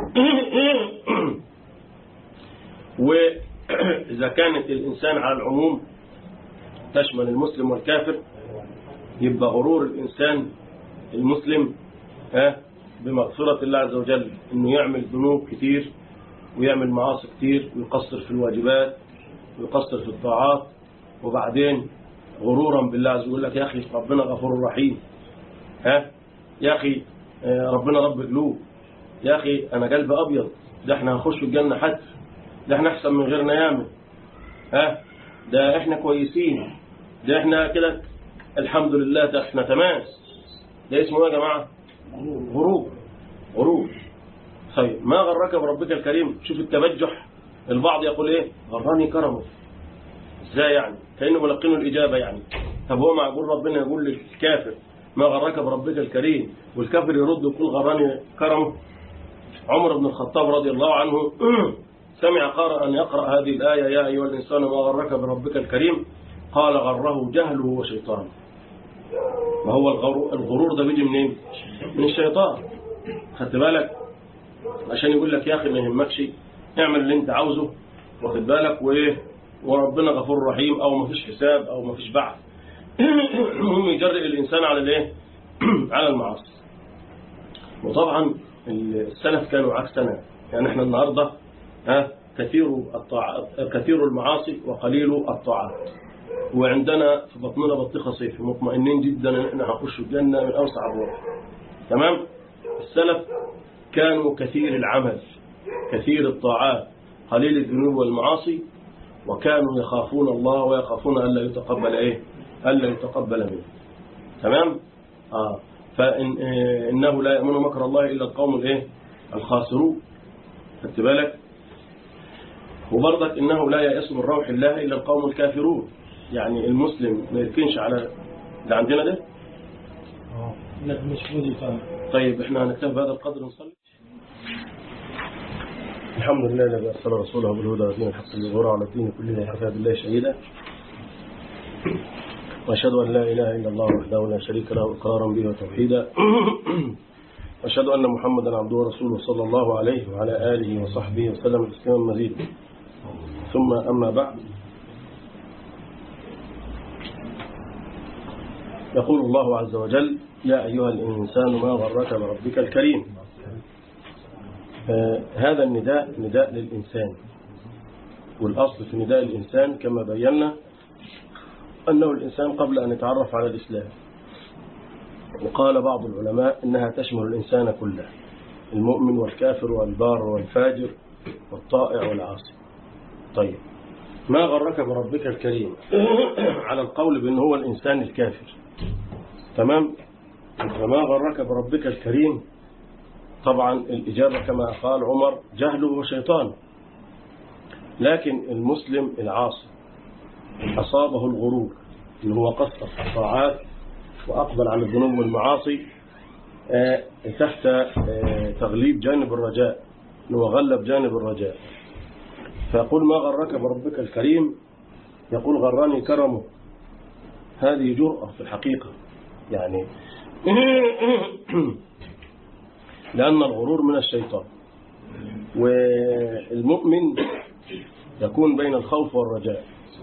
وإذا كانت الإنسان على العموم تشمل المسلم والكافر يبقى غرور الإنسان المسلم ها بمغفرة الله عز وجل إنه يعمل ذنوب كتير ويعمل معاصي كتير ويقصر في الواجبات ويقصر في الطاعات وبعدين غرورا بالله عز وجل لك يا أخي ربنا غفور رحيم ها يا أخي آه، ربنا رب قلوب يا أخي أنا قلب أبيض ده احنا هنخش الجنة حتى ده احنا أحسن من غيرنا ياما ها ده احنا كويسين ده احنا كده الحمد لله ده احنا تمام ده اسمه ايه يا جماعة غروب غروب طيب ما غرك بربك الكريم شوف التبجح البعض يقول ايه غراني كرمه ازاي يعني كأنه ملقين الإجابة يعني طب هو معقول ربنا يقول للكافر ما غرك بربك الكريم والكافر يرد يقول غراني كرمه عمر بن الخطاب رضي الله عنه سمع قارئا يقرأ هذه الآية يا أيها الإنسان ما غرك بربك الكريم قال غره جهله وشيطانه وهو الغرور, الغرور ده بيجي منين من الشيطان خدت بالك عشان يقول لك يا أخي ما يهمكش اعمل اللي انت عاوزه واخد بالك وايه وربنا غفور رحيم او ما فيش حساب او ما فيش بعث المهم يجرئ الانسان على الايه على المعاصي وطبعا السلف كانوا عكسنا يعني احنا النهارده ها كثير الطاعات كثير المعاصي وقليل الطاعات وعندنا في بطننا بطيخه صيف مطمئنين جدا ان احنا هنخش الجنه من اوسع الروح تمام السلف كانوا كثير العمل كثير الطاعات قليل الذنوب والمعاصي وكانوا يخافون الله ويخافون ألا يتقبل إيه ألا يتقبل منه تمام آه فإن إيه إنه لا يأمن مكر الله إلا القوم الإيه الخاسرون خدت بالك وبرضك إنه لا يأس من روح الله إلا القوم الكافرون يعني المسلم ما يركنش على ده عندنا ده اه لا مش فاضي فعلا طيب احنا هنكتفي بهذا القدر نصلي الحمد لله الذي ارسل رسوله بالهدى ودين الحق ليظهره على الدين كله وكفى بالله شهيدا وأشهد أن لا إله إلا الله وحده لا شريك له إقرارا به وتوحيدا وأشهد أن محمدا عبده ورسوله صلى الله عليه وعلى آله وصحبه وسلم تسليما مزيدا ثم أما بعد يقول الله عز وجل يا أيها الإنسان ما غرك بربك الكريم آه هذا النداء نداء للإنسان والأصل في نداء الإنسان كما بينا أنه الإنسان قبل أن يتعرف على الإسلام وقال بعض العلماء إنها تشمل الإنسان كله المؤمن والكافر والبار والفاجر والطائع والعاصي طيب ما غرك بربك الكريم على القول بأنه هو الإنسان الكافر تمام وما غرك بربك الكريم طبعا الإجابة كما قال عمر جهله وشيطانه لكن المسلم العاصي أصابه الغرور اللي هو قصر الطاعات وأقبل على الذنوب والمعاصي تحت تغليب جانب الرجاء اللي هو غلب جانب الرجاء فيقول ما غرك بربك الكريم يقول غراني كرمه هذه جرأة في الحقيقة يعني لأن الغرور من الشيطان والمؤمن يكون بين الخوف والرجاء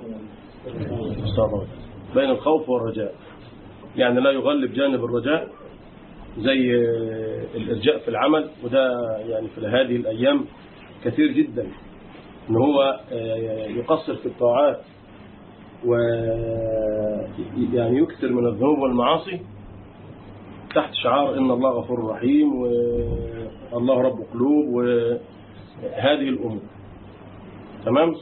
بين الخوف والرجاء يعني لا يغلب جانب الرجاء زي الإرجاء في العمل وده يعني في هذه الأيام كثير جدا ان هو يقصر في الطاعات و يعني يكثر من الذنوب والمعاصي تحت شعار ان الله غفور رحيم والله رب قلوب وهذه الامور تمام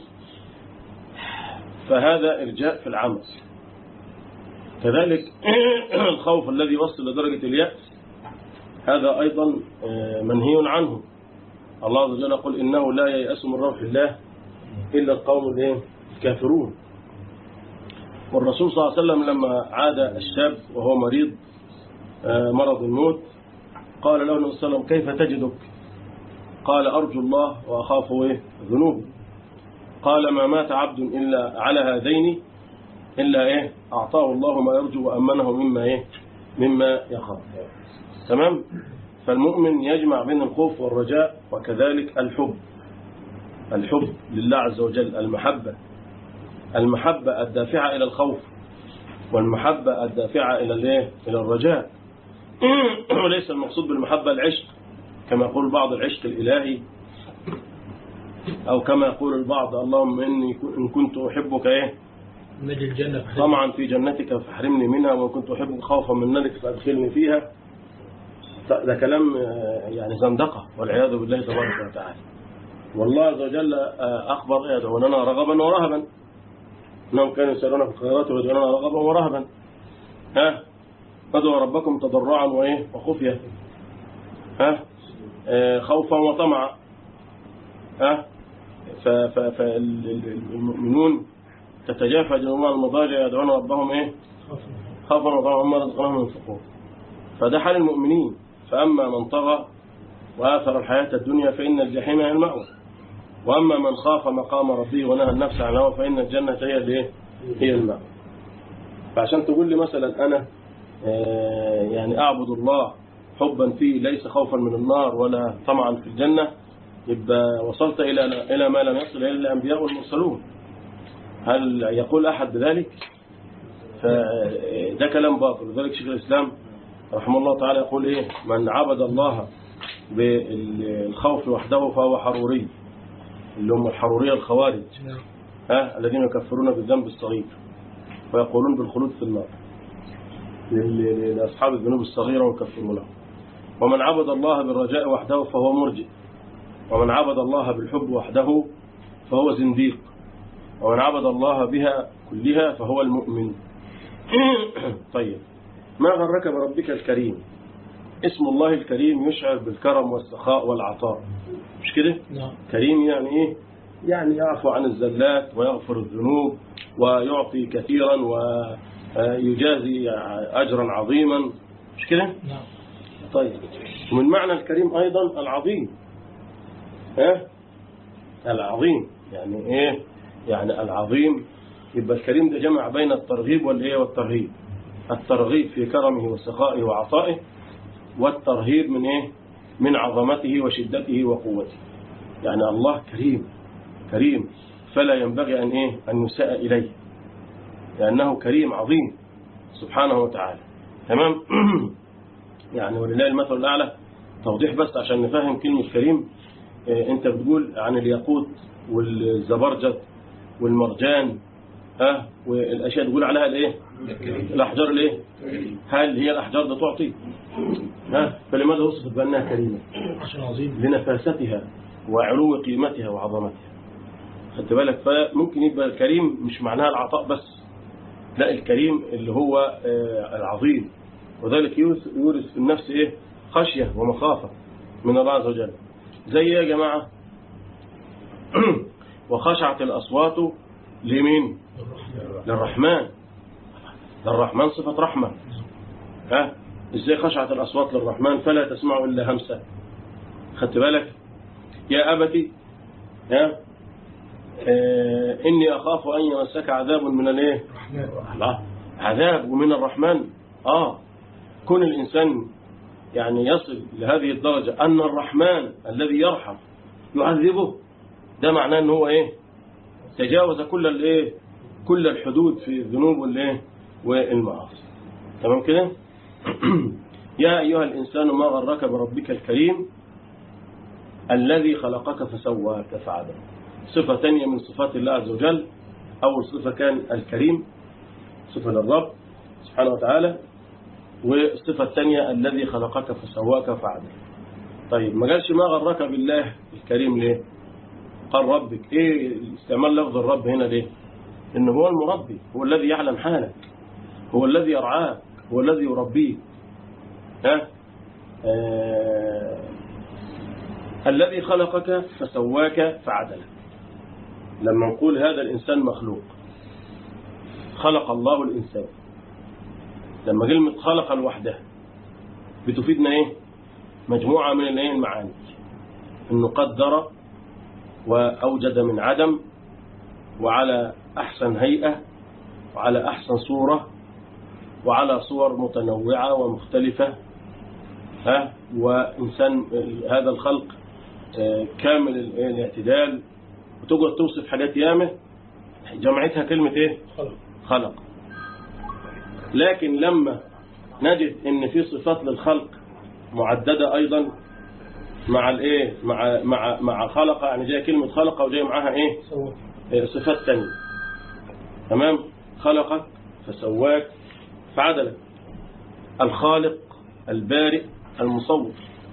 فهذا ارجاء في العمل كذلك الخوف الذي يوصل لدرجة اليأس هذا أيضا منهي عنه الله عز وجل يقول إنه لا ييأس من روح الله إلا القوم الكافرون والرسول صلى الله عليه وسلم لما عاد الشاب وهو مريض مرض الموت قال له النبي صلى الله عليه وسلم كيف تجدك قال أرجو الله وأخاف ذنوب قال ما مات عبد إلا على هذين إلا إيه أعطاه الله ما يرجو وأمنه مما إيه مما يخاف تمام فالمؤمن يجمع بين الخوف والرجاء وكذلك الحب الحب لله عز وجل المحبة المحبة الدافعة إلى الخوف والمحبة الدافعة إلى الايه إلى الرجاء وليس المقصود بالمحبة العشق كما يقول بعض العشق الإلهي أو كما يقول البعض اللهم إني إن كنت أحبك إيه نجي الجنة طمعا في جنتك فاحرمني منها وإن كنت أحبك خوفا من نارك فأدخلني فيها ده كلام يعني زندقة والعياذ بالله تبارك وتعالى والله عز وجل أخبر يدعوننا رغبا ورهبا إنهم كانوا يسألون في الخيرات ويدعوننا رغبا ورهبا ها فادعوا ربكم تضرعا وإيه وخفية ها خوفا وطمعا ها فالمؤمنون تتجافى جنوبهم المضاجع يدعون ربهم ايه خوفا وطمعا مما رزقناهم ينفقون فده حال المؤمنين فأما من طغى وآثر الحياة الدنيا فإن الجحيم هي المأوى وأما من خاف مقام ربه ونهى النفس عن الهوى فإن الجنة هي الايه هي المأوى فعشان تقول لي مثلا أنا يعني أعبد الله حبا فيه ليس خوفا من النار ولا طمعا في الجنة يبقى وصلت إلى إلى ما لم يصل إليه الأنبياء والمرسلون هل يقول أحد بذلك فده كلام باطل لذلك شيخ الإسلام رحمه الله تعالى يقول إيه من عبد الله بالخوف وحده فهو حروري اللي هم الحرورية الخوارج ها الذين يكفرون بالذنب الصغير ويقولون بالخلود في النار لأصحاب الذنوب الصغيرة ويكفرونهم ومن عبد الله بالرجاء وحده فهو مرجئ ومن عبد الله بالحب وحده فهو زنديق ومن عبد الله بها كلها فهو المؤمن طيب ما غرك بربك الكريم اسم الله الكريم يشعر بالكرم والسخاء والعطاء مش كده نعم كريم يعني ايه يعني يعفو عن الزلات ويغفر الذنوب ويعطي كثيرا ويجازي أجرا عظيما مش كده نعم طيب ومن معنى الكريم أيضا العظيم ها العظيم يعني ايه يعني العظيم يبقى الكريم ده جمع بين الترغيب والايه والترهيب الترغيب في كرمه وسخائه وعطائه والترهيب من ايه من عظمته وشدته وقوته يعني الله كريم كريم فلا ينبغي ان ايه ان يساء اليه لانه كريم عظيم سبحانه وتعالى تمام يعني ولله المثل الاعلى توضيح بس عشان نفهم كلمه كريم آه، انت بتقول عن الياقوت والزبرجد والمرجان ها والاشياء تقول عليها الايه الاحجار الايه هل هي الاحجار ده تعطي ها فلماذا وصفت بانها كريمه عشان عظيم لنفاستها وعلو قيمتها وعظمتها خدت بالك فممكن يبقى الكريم مش معناها العطاء بس لا الكريم اللي هو آه، العظيم وذلك يورث يورث في النفس ايه خشية ومخافة من الله عز وجل زي إيه يا جماعة وخشعت الأصوات لمين للرحمن للرحمن صفة رحمة ها ازاي خشعت الأصوات للرحمن فلا تسمع إلا همسة خدت بالك يا أبتي ها آه إني أخاف أن يمسك عذاب من الايه الله عذاب ومن الرحمن آه كون الإنسان يعني يصل لهذه الدرجة أن الرحمن الذي يرحم يعذبه ده معناه أنه هو إيه تجاوز كل الإيه كل الحدود في الذنوب والإيه والمعاصي تمام كده يا أيها الإنسان ما غرك بربك الكريم الذي خلقك فسواك فعدل صفة تانية من صفات الله عز وجل أول صفة كان الكريم صفة للرب سبحانه وتعالى والصفة الثانية الذي خلقك فسواك فعدل طيب ما قالش ما غرك بالله الكريم ليه قال ربك ايه استعمال لفظ الرب هنا ليه انه هو المربي هو الذي يعلم حالك هو الذي يرعاك هو الذي يربيك ها آه الذي خلقك فسواك فعدلك لما نقول هذا الإنسان مخلوق خلق الله الإنسان لما كلمة خلق لوحدها بتفيدنا ايه مجموعة من الايه المعاني انه قدر واوجد من عدم وعلى احسن هيئة وعلى احسن صورة وعلى صور متنوعة ومختلفة ها وانسان هذا الخلق آه، كامل الاعتدال وتقعد توصف حاجات يامه جمعتها كلمة ايه خلق خلق لكن لما نجد ان في صفات للخلق معددة ايضا مع الايه مع مع مع خلق يعني جايه كلمة خلق وجايه معاها ايه سوى إيه، صفات تانية تمام خلقك فسواك فعدلك الخالق البارئ المصور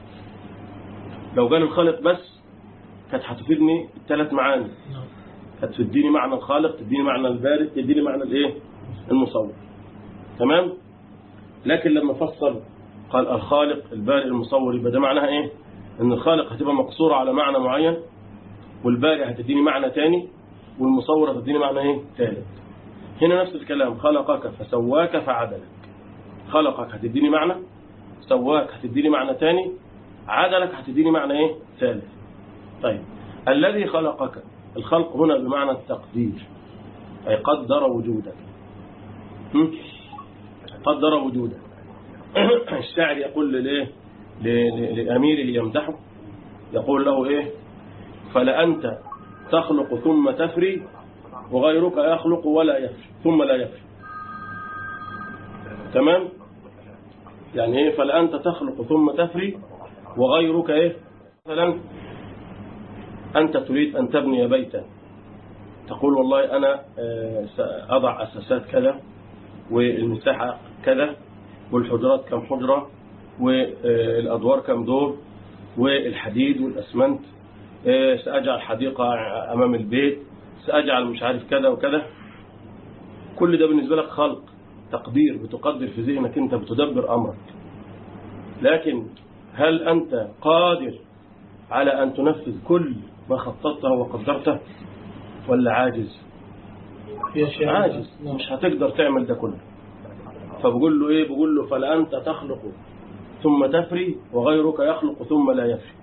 لو قال الخالق بس كانت هتفيدني الثلاث معاني نعم كانت تديني معنى الخالق تديني معنى البارئ تديني معنى الايه المصور تمام لكن لما فصل قال الخالق البارئ المصور يبقى ده معناها ايه ان الخالق هتبقى مقصورة على معنى معين والبارئ هتديني معنى تاني والمصور هتديني معنى ايه ثالث هنا نفس الكلام خلقك فسواك فعدلك خلقك هتديني معنى سواك هتديني معنى تاني عدلك هتديني معنى ايه ثالث طيب الذي خلقك الخلق هنا بمعنى التقدير أي قدر وجودك هم؟ قدر وجودك الشاعر يقول للإيه ل- ل- لأميره يمدحه يقول له إيه فلأنت تخلق ثم تفري وغيرك يخلق ولا يفري ثم لا يفري تمام يعني إيه فلأنت تخلق ثم تفري وغيرك إيه مثلا أنت تريد أن تبني بيتا تقول والله أنا آه، سأضع أساسات كذا والمساحة كذا والحجرات كم حجرة والأدوار كم دور والحديد والأسمنت آه، سأجعل حديقة أمام البيت سأجعل مش عارف كذا وكذا كل ده بالنسبة لك خلق تقدير بتقدر في ذهنك أنت بتدبر أمرك لكن هل أنت قادر على أن تنفذ كل ما خططته وقدرته ولا عاجز يا شيخ عاجز نعم. مش هتقدر تعمل ده كله فبقول له ايه بقول له فلأنت تخلق ثم تفري وغيرك يخلق ثم لا يفري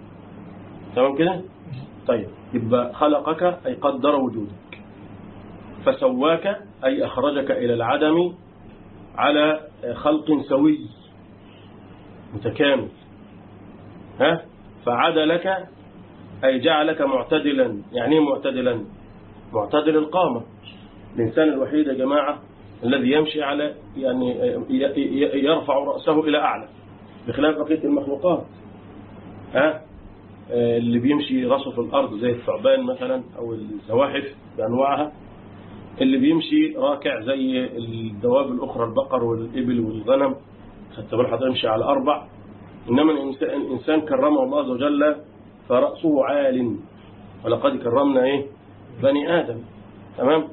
تمام كده طيب يبقى خلقك أي قدر وجودك فسواك أي أخرجك إلى العدم على خلق سوي متكامل ها فعدلك أي جعلك معتدلا يعني ايه معتدلا معتدل القامة الإنسان الوحيد يا جماعة الذي يمشي على يعني يرفع رأسه إلى أعلى بخلاف بقية المخلوقات ها اللي بيمشي راسه في الأرض زي الثعبان مثلا أو الزواحف بأنواعها اللي بيمشي راكع زي الدواب الأخرى البقر والإبل والغنم حتى بالحضر يمشي على أربع إنما الإنسان, الإنسان كرمه الله عز وجل فرأسه عال ولقد كرمنا إيه بني آدم تمام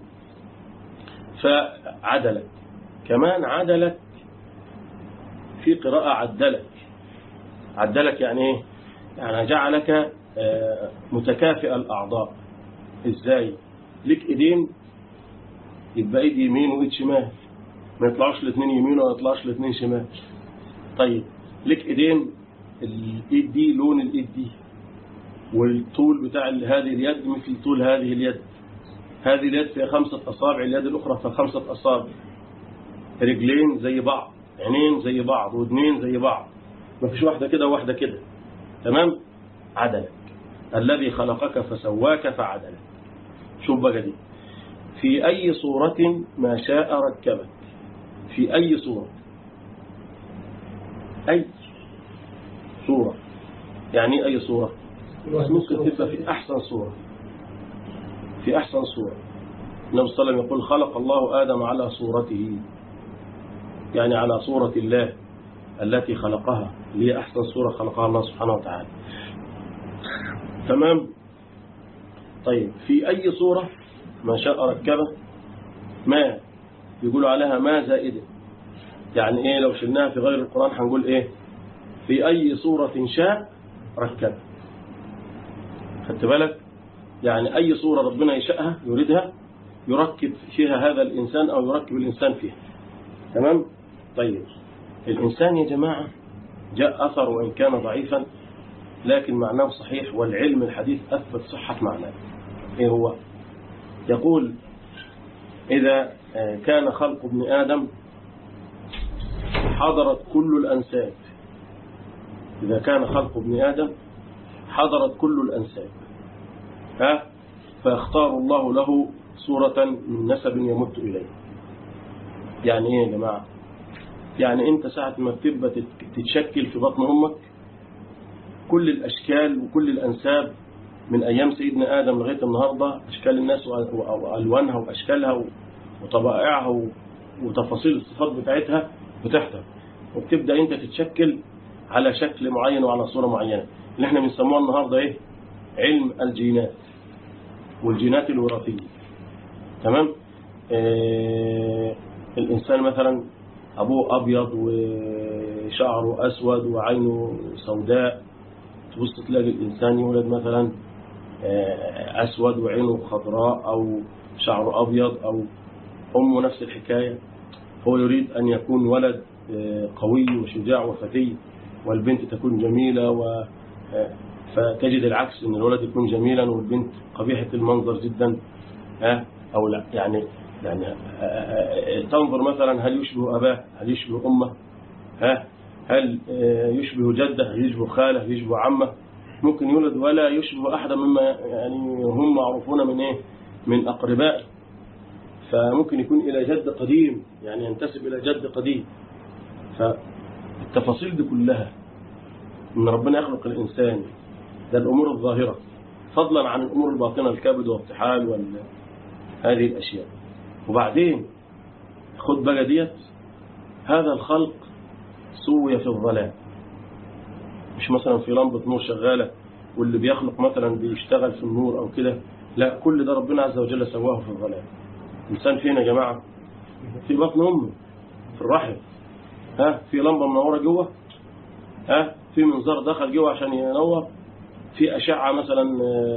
فعدلك كمان عدلك في قراءة عدلك عدلك يعني إيه يعني جعلك متكافئ الأعضاء إزاي لك إيدين يبقى إيد يمين وإيد شمال ما يطلعوش الاثنين يمين ولا يطلعوش الاثنين شمال طيب لك إيدين الإيد دي لون الإيد دي والطول بتاع هذه اليد مثل طول هذه اليد هذه اليد فيها خمسة أصابع اليد الأخرى فيها خمسة أصابع رجلين زي بعض عينين زي بعض ودنين زي بعض ما فيش واحدة كده وواحدة كده تمام عدلك الذي خلقك فسواك فعدلك شوف بقى دي في أي صورة ما شاء ركبك في أي صورة أي صورة يعني أي صورة ممكن تبقى في أحسن صورة في أحسن صورة النبي صلى الله عليه وسلم يقول خلق الله آدم على صورته يعني على صورة الله التي خلقها اللي هي أحسن صورة خلقها الله سبحانه وتعالى تمام طيب في أي صورة ما شاء ركبه ما يقولوا عليها ما زائدة يعني إيه لو شلناها في غير القرآن هنقول إيه في أي صورة شاء ركبه خدت بالك يعني أي صورة ربنا يشاءها يريدها يركب فيها هذا الإنسان أو يركب الإنسان فيها تمام طيب الإنسان يا جماعة جاء أثر وإن كان ضعيفا لكن معناه صحيح والعلم الحديث أثبت صحة معناه إيه هو يقول إذا كان خلق ابن آدم حضرت كل الأنساب إذا كان خلق ابن آدم حضرت كل الأنساب ها فيختار الله له صورة من نسب يمت إليه يعني إيه يا جماعة يعني أنت ساعة ما بتبقى تتشكل في بطن أمك كل الأشكال وكل الأنساب من أيام سيدنا آدم لغاية النهاردة أشكال الناس وألوانها وأشكالها وطبائعها وتفاصيل الصفات بتاعتها بتحضر وبتبدأ أنت تتشكل على شكل معين وعلى صورة معينة اللي احنا بنسموها النهاردة ايه علم الجينات والجينات الوراثية تمام اه الإنسان مثلا أبوه أبيض وشعره أسود وعينه سوداء تبص تلاقي الإنسان يولد مثلا اه أسود وعينه خضراء أو شعره أبيض أو أمه نفس الحكاية هو يريد أن يكون ولد اه قوي وشجاع وفتي والبنت تكون جميلة و فتجد العكس ان الولد يكون جميلا والبنت قبيحة المنظر جدا ها او لا يعني يعني تنظر مثلا هل يشبه اباه هل يشبه امه ها هل يشبه جده هل يشبه خاله هل يشبه عمه ممكن يولد ولا يشبه احدا مما يعني هم معروفون من ايه من اقربائه فممكن يكون الى جد قديم يعني ينتسب الى جد قديم فالتفاصيل دي كلها ان ربنا يخلق الانسان ده الامور الظاهره فضلا عن الامور الباطنه الكبد والارتحال وال هذه الاشياء وبعدين خد بقى ديت هذا الخلق سوي في الظلام مش مثلا في لمبه نور شغاله واللي بيخلق مثلا بيشتغل في النور او كده لا كل ده ربنا عز وجل سواه في الظلام الانسان فين يا جماعه في بطن امه في الرحم ها في لمبه منوره جوه ها في منظار دخل جوه عشان ينور في أشعة مثلا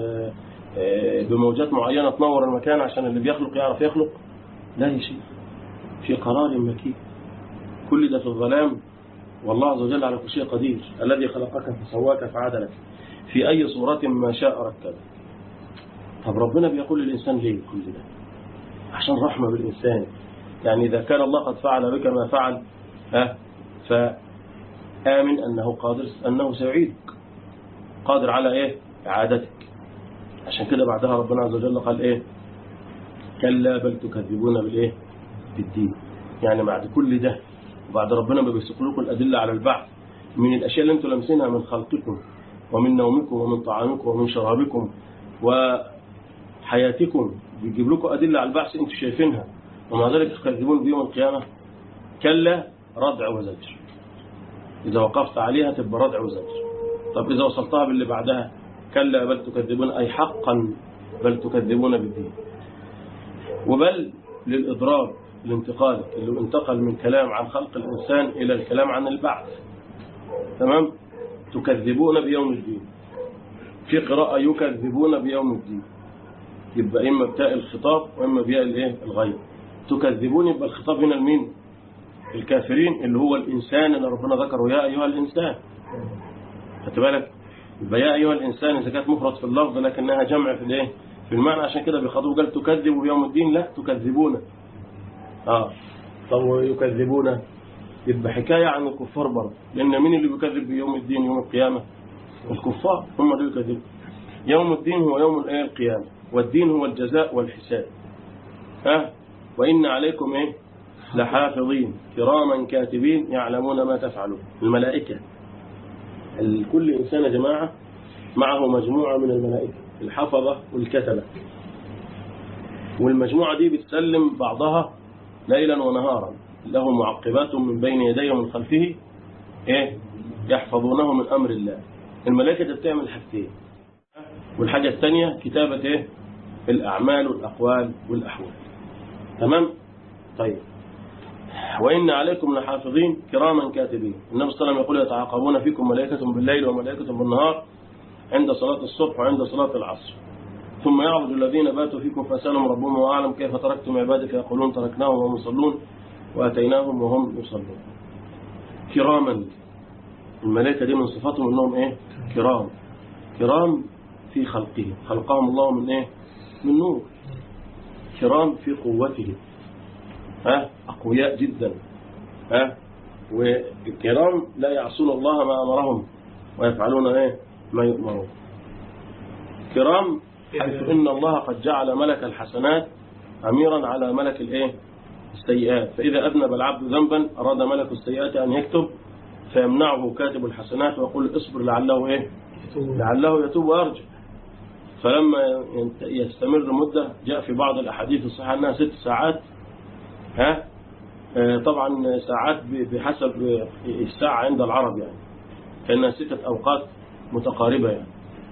بموجات معينة تنور المكان عشان اللي بيخلق يعرف يخلق لا شيء في قرار مكين كل ده في الظلام والله عز وجل على كل شيء قدير الذي خلقك فسواك فعدلك في أي صورة ما شاء ركبك طب ربنا بيقول للإنسان ليه كل ده عشان رحمة بالإنسان يعني إذا كان الله قد فعل بك ما فعل ها فآمن أنه قادر أنه سيعيدك قادر على إيه إعادتك عشان كده بعدها ربنا عز وجل قال إيه كلا بل تكذبون بالإيه بالدين يعني بعد كل ده وبعد ربنا ما بيسوق لكم الأدلة على البعث من الأشياء اللي أنتم لامسينها من خلقكم ومن نومكم ومن طعامكم ومن شرابكم وحياتكم بيجيب لكم أدلة على البعث أنتم شايفينها ومع ذلك تكذبون بيوم القيامة كلا ردع وزجر إذا وقفت عليها تبقى ردع وزجر طب إذا وصلتها باللي بعدها كلا بل تكذبون أي حقا بل تكذبون بالدين وبل للإضراب الانتقال اللي انتقل من كلام عن خلق الإنسان إلى الكلام عن البعث تمام تكذبون بيوم الدين في قراءة يكذبون بيوم الدين يبقى إما بتاء الخطاب وإما بياء الإيه الغيب تكذبون يبقى الخطاب هنا لمين الكافرين اللي هو الإنسان اللي ربنا ذكره يا أيها الإنسان خدت بالك يبقى يا أيها الإنسان إذا كانت مفرد في اللفظ لكنها جمع في الإيه في المعنى عشان كده بيخاطبوا قال تكذبوا بيوم الدين لا تكذبون اه طب ويكذبون يبقى حكاية عن الكفار برضه لأن مين اللي بيكذب بيوم الدين يوم القيامة الكفار هم اللي يكذبوا يوم الدين هو يوم الايه القيامة والدين هو الجزاء والحساب ها وإن عليكم إيه لحافظين كراما كاتبين يعلمون ما تفعلون الملائكة كل إنسان يا جماعة معه مجموعة من الملائكة الحفظة والكتبة والمجموعة دي بتسلم بعضها ليلا ونهارا له معقبات من بين يديه ومن خلفه ايه يحفظونه من امر الله الملائكه دي بتعمل حاجتين والحاجه الثانيه كتابه ايه الاعمال والاقوال والاحوال تمام طيب وان عليكم لحافظين كراما كاتبين النبي صلى الله عليه وسلم يقول يتعاقبون فيكم ملائكه بالليل وملائكه بالنهار عند صلاه الصبح وعند صلاه العصر ثم يعرض الذين باتوا فيكم فاسالهم ربهم واعلم كيف تركتم عبادي فيقولون تركناهم وهم يصلون واتيناهم وهم يصلون كراما الملائكه دي من صفاتهم انهم ايه كرام كرام في خلقهم خلقهم الله من ايه من نور كرام في قوتهم ها اقوياء جدا ها والكرام لا يعصون الله ما امرهم ويفعلون ايه ما يؤمرون كرام حيث ان الله قد جعل ملك الحسنات اميرا على ملك الايه السيئات فاذا اذنب العبد ذنبا اراد ملك السيئات ان يكتب فيمنعه كاتب الحسنات ويقول اصبر لعله ايه لعله يتوب ويرجع فلما يستمر مدة جاء في بعض الأحاديث الصحيحة أنها ست ساعات ها طبعا ساعات بحسب الساعة عند العرب يعني فإنها ستة أوقات متقاربة يعني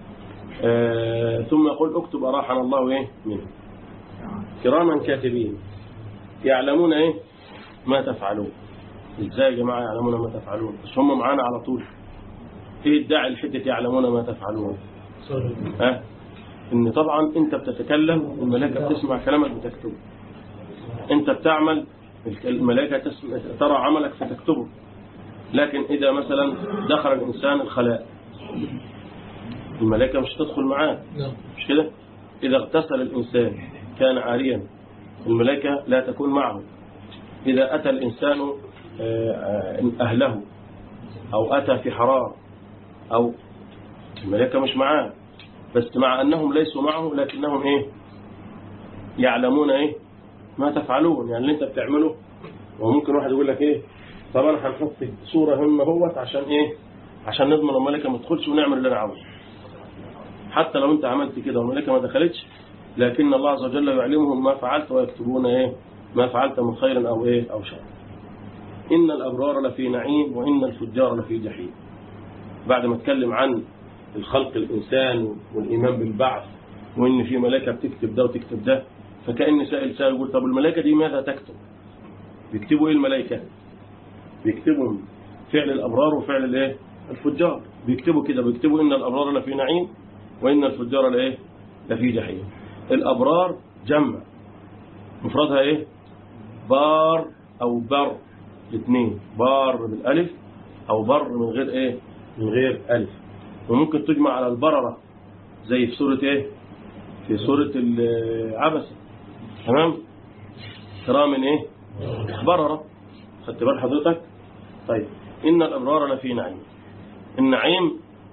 ثم يقول اكتب أراحنا الله إيه منه كراما كاتبين يعلمون إيه ما تفعلون ازاي يا جماعة يعلمون ما تفعلون بس هم معانا على طول ايه الداعي لحته يعلمون ما تفعلون ها ان طبعا انت بتتكلم الملائكه بتسمع كلامك بتكتبه انت بتعمل الملائكه تسمع ترى عملك فتكتبه لكن اذا مثلا دخل الانسان الخلاء الملائكه مش تدخل معاه مش كده اذا اغتسل الانسان كان عاريا الملائكه لا تكون معه اذا اتى الانسان اهله او اتى في حرام أو الملائكة مش معاه بس مع أنهم ليسوا معه لكنهم إيه يعلمون إيه ما تفعلون يعني اللي أنت بتعمله وممكن واحد يقول لك إيه طبعا هنحط صورة هم هوت عشان إيه عشان نضمن الملائكة ما تدخلش ونعمل اللي أنا عاوزه حتى لو أنت عملت كده والملائكة ما دخلتش لكن الله عز وجل يعلمهم ما فعلت ويكتبون إيه ما فعلت من خير أو إيه أو شر إن الأبرار لفي نعيم وإن الفجار لفي جحيم بعد ما اتكلم عن الخلق الإنسان والإيمان بالبعث وإن في ملائكة بتكتب ده وتكتب ده فكأن سائل سائل يقول طب الملائكة دي ماذا تكتب بيكتبوا إيه الملائكة بيكتبوا فعل الأبرار وفعل الإيه الفجار بيكتبوا كده بيكتبوا إن الأبرار لفي نعيم وإن الفجار لإيه لفي جحيم الأبرار جمع مفردها إيه بار أو بر الاثنين بار بالألف أو بر من غير إيه من غير ألف وممكن تجمع على البررة زي في سورة إيه في سورة العبسة تمام كرام ايه بررة خدت بال حضرتك طيب إن الأبرار لفي نعيم النعيم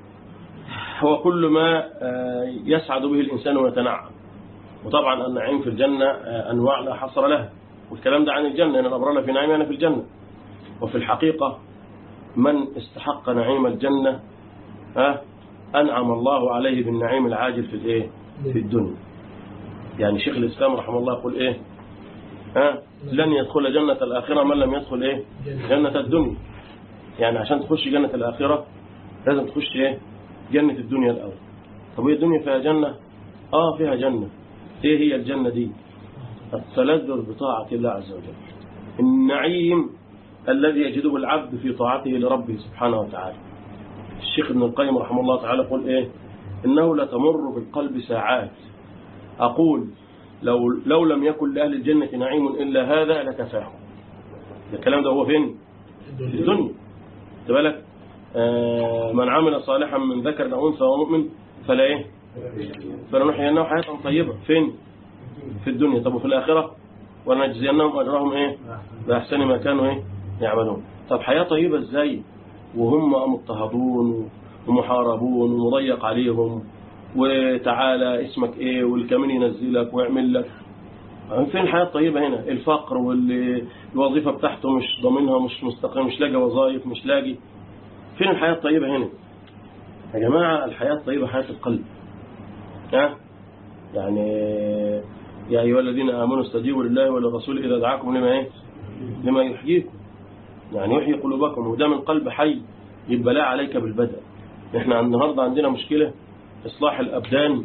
هو كل ما آه، يسعد به الإنسان ويتنعم وطبعا النعيم في الجنة آه، أنواع لا حصر لها والكلام ده عن الجنة إن الأبرار لفي نعيم يعني في الجنة وفي الحقيقة من استحق نعيم الجنة ها أنعم الله عليه بالنعيم العاجل في الإيه في الدنيا يعني شيخ الإسلام رحمه الله يقول إيه ها لن يدخل جنة الآخرة من لم يدخل إيه جنة الدنيا يعني عشان تخش جنة الآخرة لازم تخش إيه جنة الدنيا الأول طب هي الدنيا فيها جنة آه فيها جنة إيه هي الجنة دي التلذذ بطاعة الله عز وجل النعيم الذي يجده العبد في طاعته لربه سبحانه وتعالى الشيخ ابن القيم رحمه الله تعالى يقول إيه إنه لتمر بالقلب ساعات أقول لو, لو لم يكن لأهل الجنة نعيم إلا هذا لكفاهم الكلام ده هو فين في الدنيا خد بالك آه من عمل صالحا من ذكر أو أنثى ومؤمن فلا إيه فلنحيينه حياة طيبة فين في الدنيا طب وفي الآخرة ولنجزينهم أجرهم إيه بأحسن ما كانوا إيه يعملون طب حياة طيبة إزاي وهم مضطهدون ومحاربون ومضيق عليهم وتعالى اسمك ايه والكمين ينزلك ويعمل لك فين الحياة الطيبة هنا الفقر والوظيفة بتاعته مش ضامنها مش مستقيم مش لاقي وظائف مش لاقي فين الحياة الطيبة هنا يا جماعة الحياة الطيبة حياة القلب ها يعني يا أيها الذين آمنوا استجيبوا لله وللرسول إذا دعاكم لما إيه لما يحييكم يعني يحيي قلوبكم وده من قلب حي يبقى لا عليك بالبدء احنا النهاردة عندنا مشكلة إصلاح الأبدان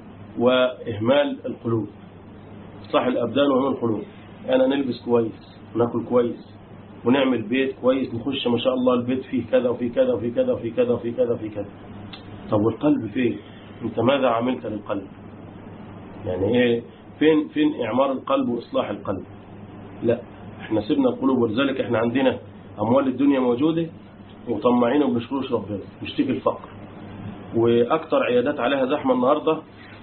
وإهمال القلوب إصلاح الأبدان وإهمال القلوب أنا نلبس كويس وناكل كويس ونعمل بيت كويس نخش ما شاء الله البيت فيه كذا وفي كذا وفي كذا وفي كذا وفي كذا وفي كذا طب والقلب فين انت ماذا عملت للقلب يعني ايه فين فين اعمار القلب واصلاح القلب لا احنا سيبنا القلوب ولذلك احنا عندنا اموال الدنيا موجودة وطماعين وبنشكروش ربنا نشتكي الفقر واكتر عيادات عليها زحمة النهاردة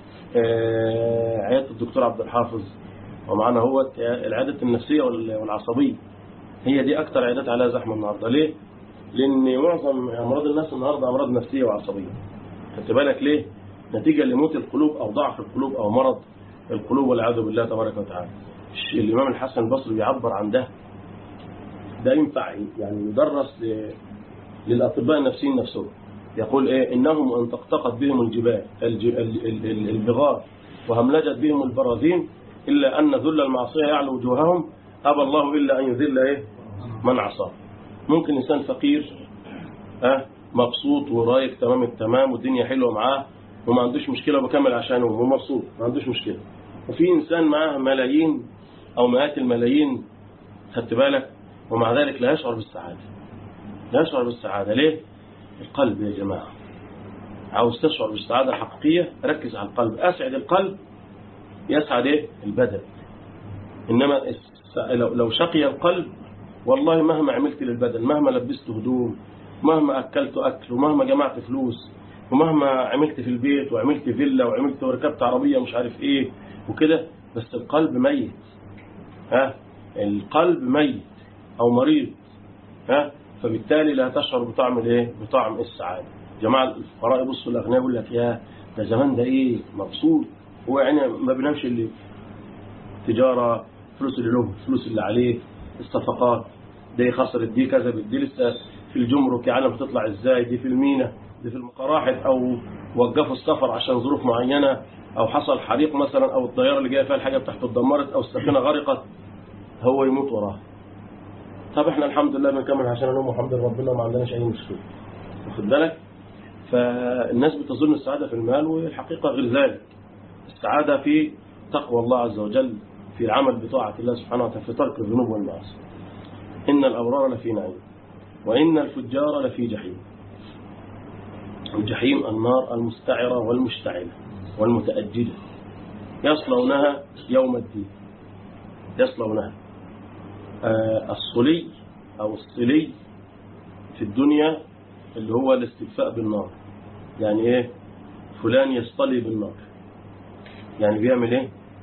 آه، عيادة الدكتور عبد الحافظ ومعنا هو العيادة النفسية والعصبية هي دي اكتر عيادات عليها زحمة النهاردة ليه لان معظم امراض الناس النهاردة امراض نفسية وعصبية خدت بالك ليه نتيجة لموت القلوب او ضعف القلوب او مرض القلوب والعياذ بالله تبارك وتعالى الامام الحسن البصري بيعبر عن ده ده ينفع يعني يدرس للاطباء النفسيين نفسهم يقول ايه انهم ان تقتقت بهم الجبال البغار وهملجت بهم البراذين الا ان ذل المعصيه يعلو وجوههم ابى الله الا ان يذل ايه من عصاه ممكن انسان فقير ها مبسوط ورايق تمام التمام والدنيا حلوه معاه وما عندوش مشكله بكمل عشانه ومبسوط ما عندوش مشكله وفي انسان معاه ملايين او مئات الملايين خدت بالك ومع ذلك لا يشعر بالسعاده لا يشعر بالسعاده ليه القلب يا جماعه عاوز تشعر بالسعاده الحقيقيه ركز على القلب اسعد القلب يسعد ايه البدن انما لو شقي القلب والله مهما عملت للبدن مهما لبست هدوم مهما أكلت أكل ومهما جمعت فلوس ومهما عملت في البيت وعملت فيلا وعملت وركبت عربية مش عارف ايه وكده بس القلب ميت ها القلب ميت او مريض ها فبالتالي لا تشعر بطعم الايه بطعم السعادة جماعة الفقراء يبصوا الاغنياء يقول لك يا ده زمان ده ايه مبسوط هو يعني ما بينامش اللي تجارة فلوس اللي له فلوس اللي عليه الصفقات دي خسرت دي كذا دي لسه في الجمرك يعلم تطلع ازاي دي في المينا دي في المقراحل او وقفوا السفر عشان ظروف معينة او حصل حريق مثلا او الطيارة اللي جايه فيها الحاجة بتاعته اتدمرت او السفينة غرقت هو يموت وراه طب احنا الحمد لله بنكمل عشان نوم وحمد ربنا وما عندناش اي مشكلة واخد بالك فالناس بتظن السعادة في المال والحقيقة غير ذلك السعادة في تقوى الله عز وجل في العمل بطاعة الله سبحانه وتعالى في ترك الذنوب والمعاصي إن الأبرار لفي نعيم وإن الفجار لفي جحيم الجحيم النار المستعرة والمشتعلة والمتأجلة يصلونها يوم الدين يصلونها آه الصلي أو الصلي في الدنيا اللي هو الاستكفاء بالنار يعني ايه فلان يصطلي بالنار يعني بيعمل ايه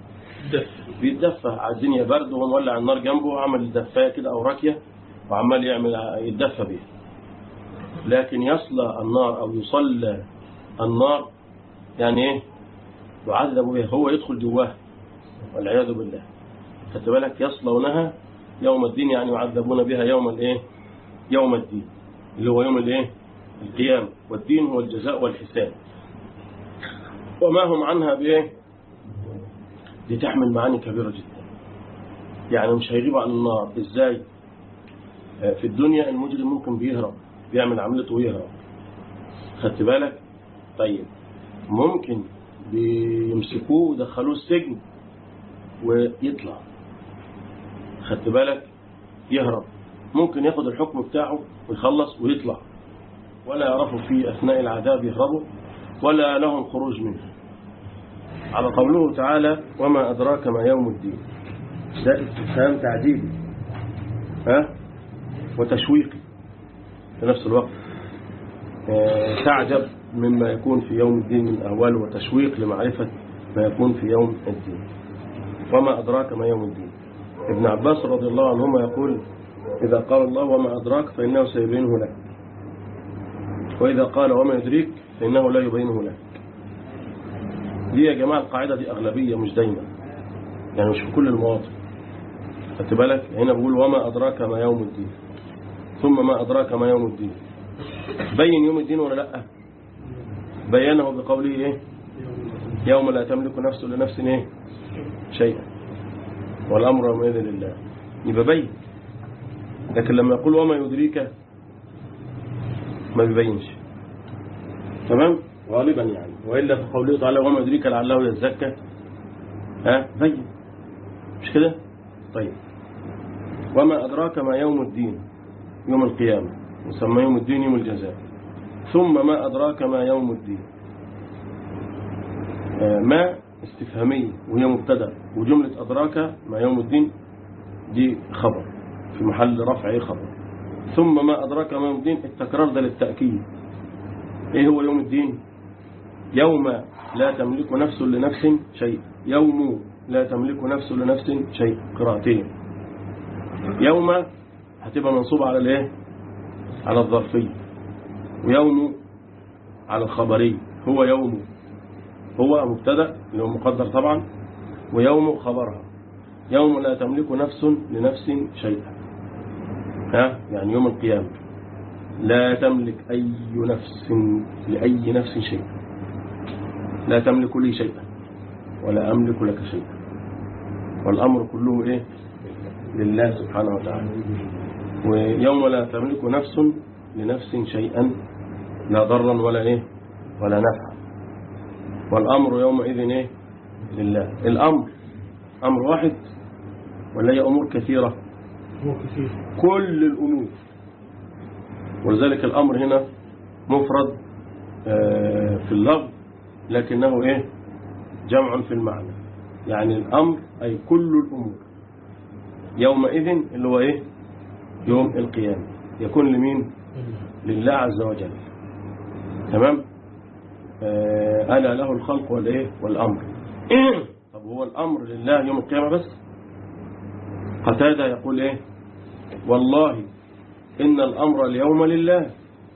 دف بيتدفى على الدنيا برد وهو مولع النار جنبه وعمل دفايه كده او راكيه وعمال يعمل يتدفى بيها لكن يصلى النار او يصلى النار يعني ايه يعذب بها هو يدخل جواها والعياذ بالله خدت بالك يصلونها يوم الدين يعني يعذبون بها يوم الايه يوم الدين اللي هو يوم الايه القيامه والدين هو الجزاء والحساب وما هم عنها بايه دي تحمل معاني كبيره جدا يعني مش هيغيب عن النار ازاي آه، في الدنيا المجرم ممكن بيهرب بيعمل عملته ويهرب خدت بالك طيب ممكن بيمسكوه ويدخلوه السجن ويطلع خدت بالك يهرب ممكن ياخد الحكم بتاعه ويخلص ويطلع ولا يعرفوا في أثناء العذاب يهربوا ولا لهم خروج منه على قوله تعالى وما أدراك ما يوم الدين ده استفهام تعجيبي ها وتشويقي في نفس الوقت آه، تعجب مما يكون في يوم الدين من أهوال وتشويق لمعرفة ما يكون في يوم الدين وما أدراك ما يوم الدين ابن عباس رضي الله عنهما يقول إذا قال الله وما أدراك فإنه سيبينه لك وإذا قال وما يدريك فإنه لا يبينه لك دي يا جماعة القاعدة دي أغلبية مش دايما يعني مش في كل المواطن خدت بالك هنا بقول وما أدراك ما يوم الدين ثم ما أدراك ما يوم الدين بين يوم الدين ولا لا بينه بقوله إيه يوم لا تملك نفس لنفس إيه شيئا والأمر يومئذ لله يبقى بين لكن لما يقول وما يدريك ما بيبينش تمام غالبا يعني وإلا في قوله تعالى وما يدريك لعله يزكى ها بين مش كده طيب وما أدراك ما يوم الدين يوم القيامة يسمى يوم الدين يوم الجزاء ثم ما أدراك ما يوم الدين آه، ما استفهامية وهي مبتدا وجملة أدراك ما يوم الدين دي خبر في محل رفع إيه خبر ثم ما أدراك ما يوم الدين التكرار ده للتأكيد إيه هو يوم الدين يوم لا تملك نفس لنفس شيء يوم لا تملك نفس لنفس شيء قراءتين يوم هتبقى منصوبة على الايه على الظرفية ويوم على الخبري هو يوم هو مبتدا اللي هو مقدر طبعا ويوم خبرها يوم لا تملك نفس لنفس شيئا ها يعني يوم القيامة لا تملك أي نفس لأي نفس شيئا لا تملك لي شيئا ولا أملك لك شيئا والأمر كله إيه لله سبحانه وتعالى ويوم لا تملك نفس لنفس شيئا لا ضرا ولا إيه ولا نفعا والأمر يومئذ إيه لله الأمر أمر واحد ولا هي أمور كثيرة هو كثير كل الأمور ولذلك الأمر هنا مفرد آه، في اللفظ لكنه إيه جمع في المعنى يعني الأمر أي كل الأمور يومئذ اللي هو إيه يوم القيامة يكون لمين لله عز وجل تمام آه، ألا له الخلق والإيه والأمر طب هو الأمر لله يوم القيامة بس قتادة يقول إيه والله إن الأمر اليوم لله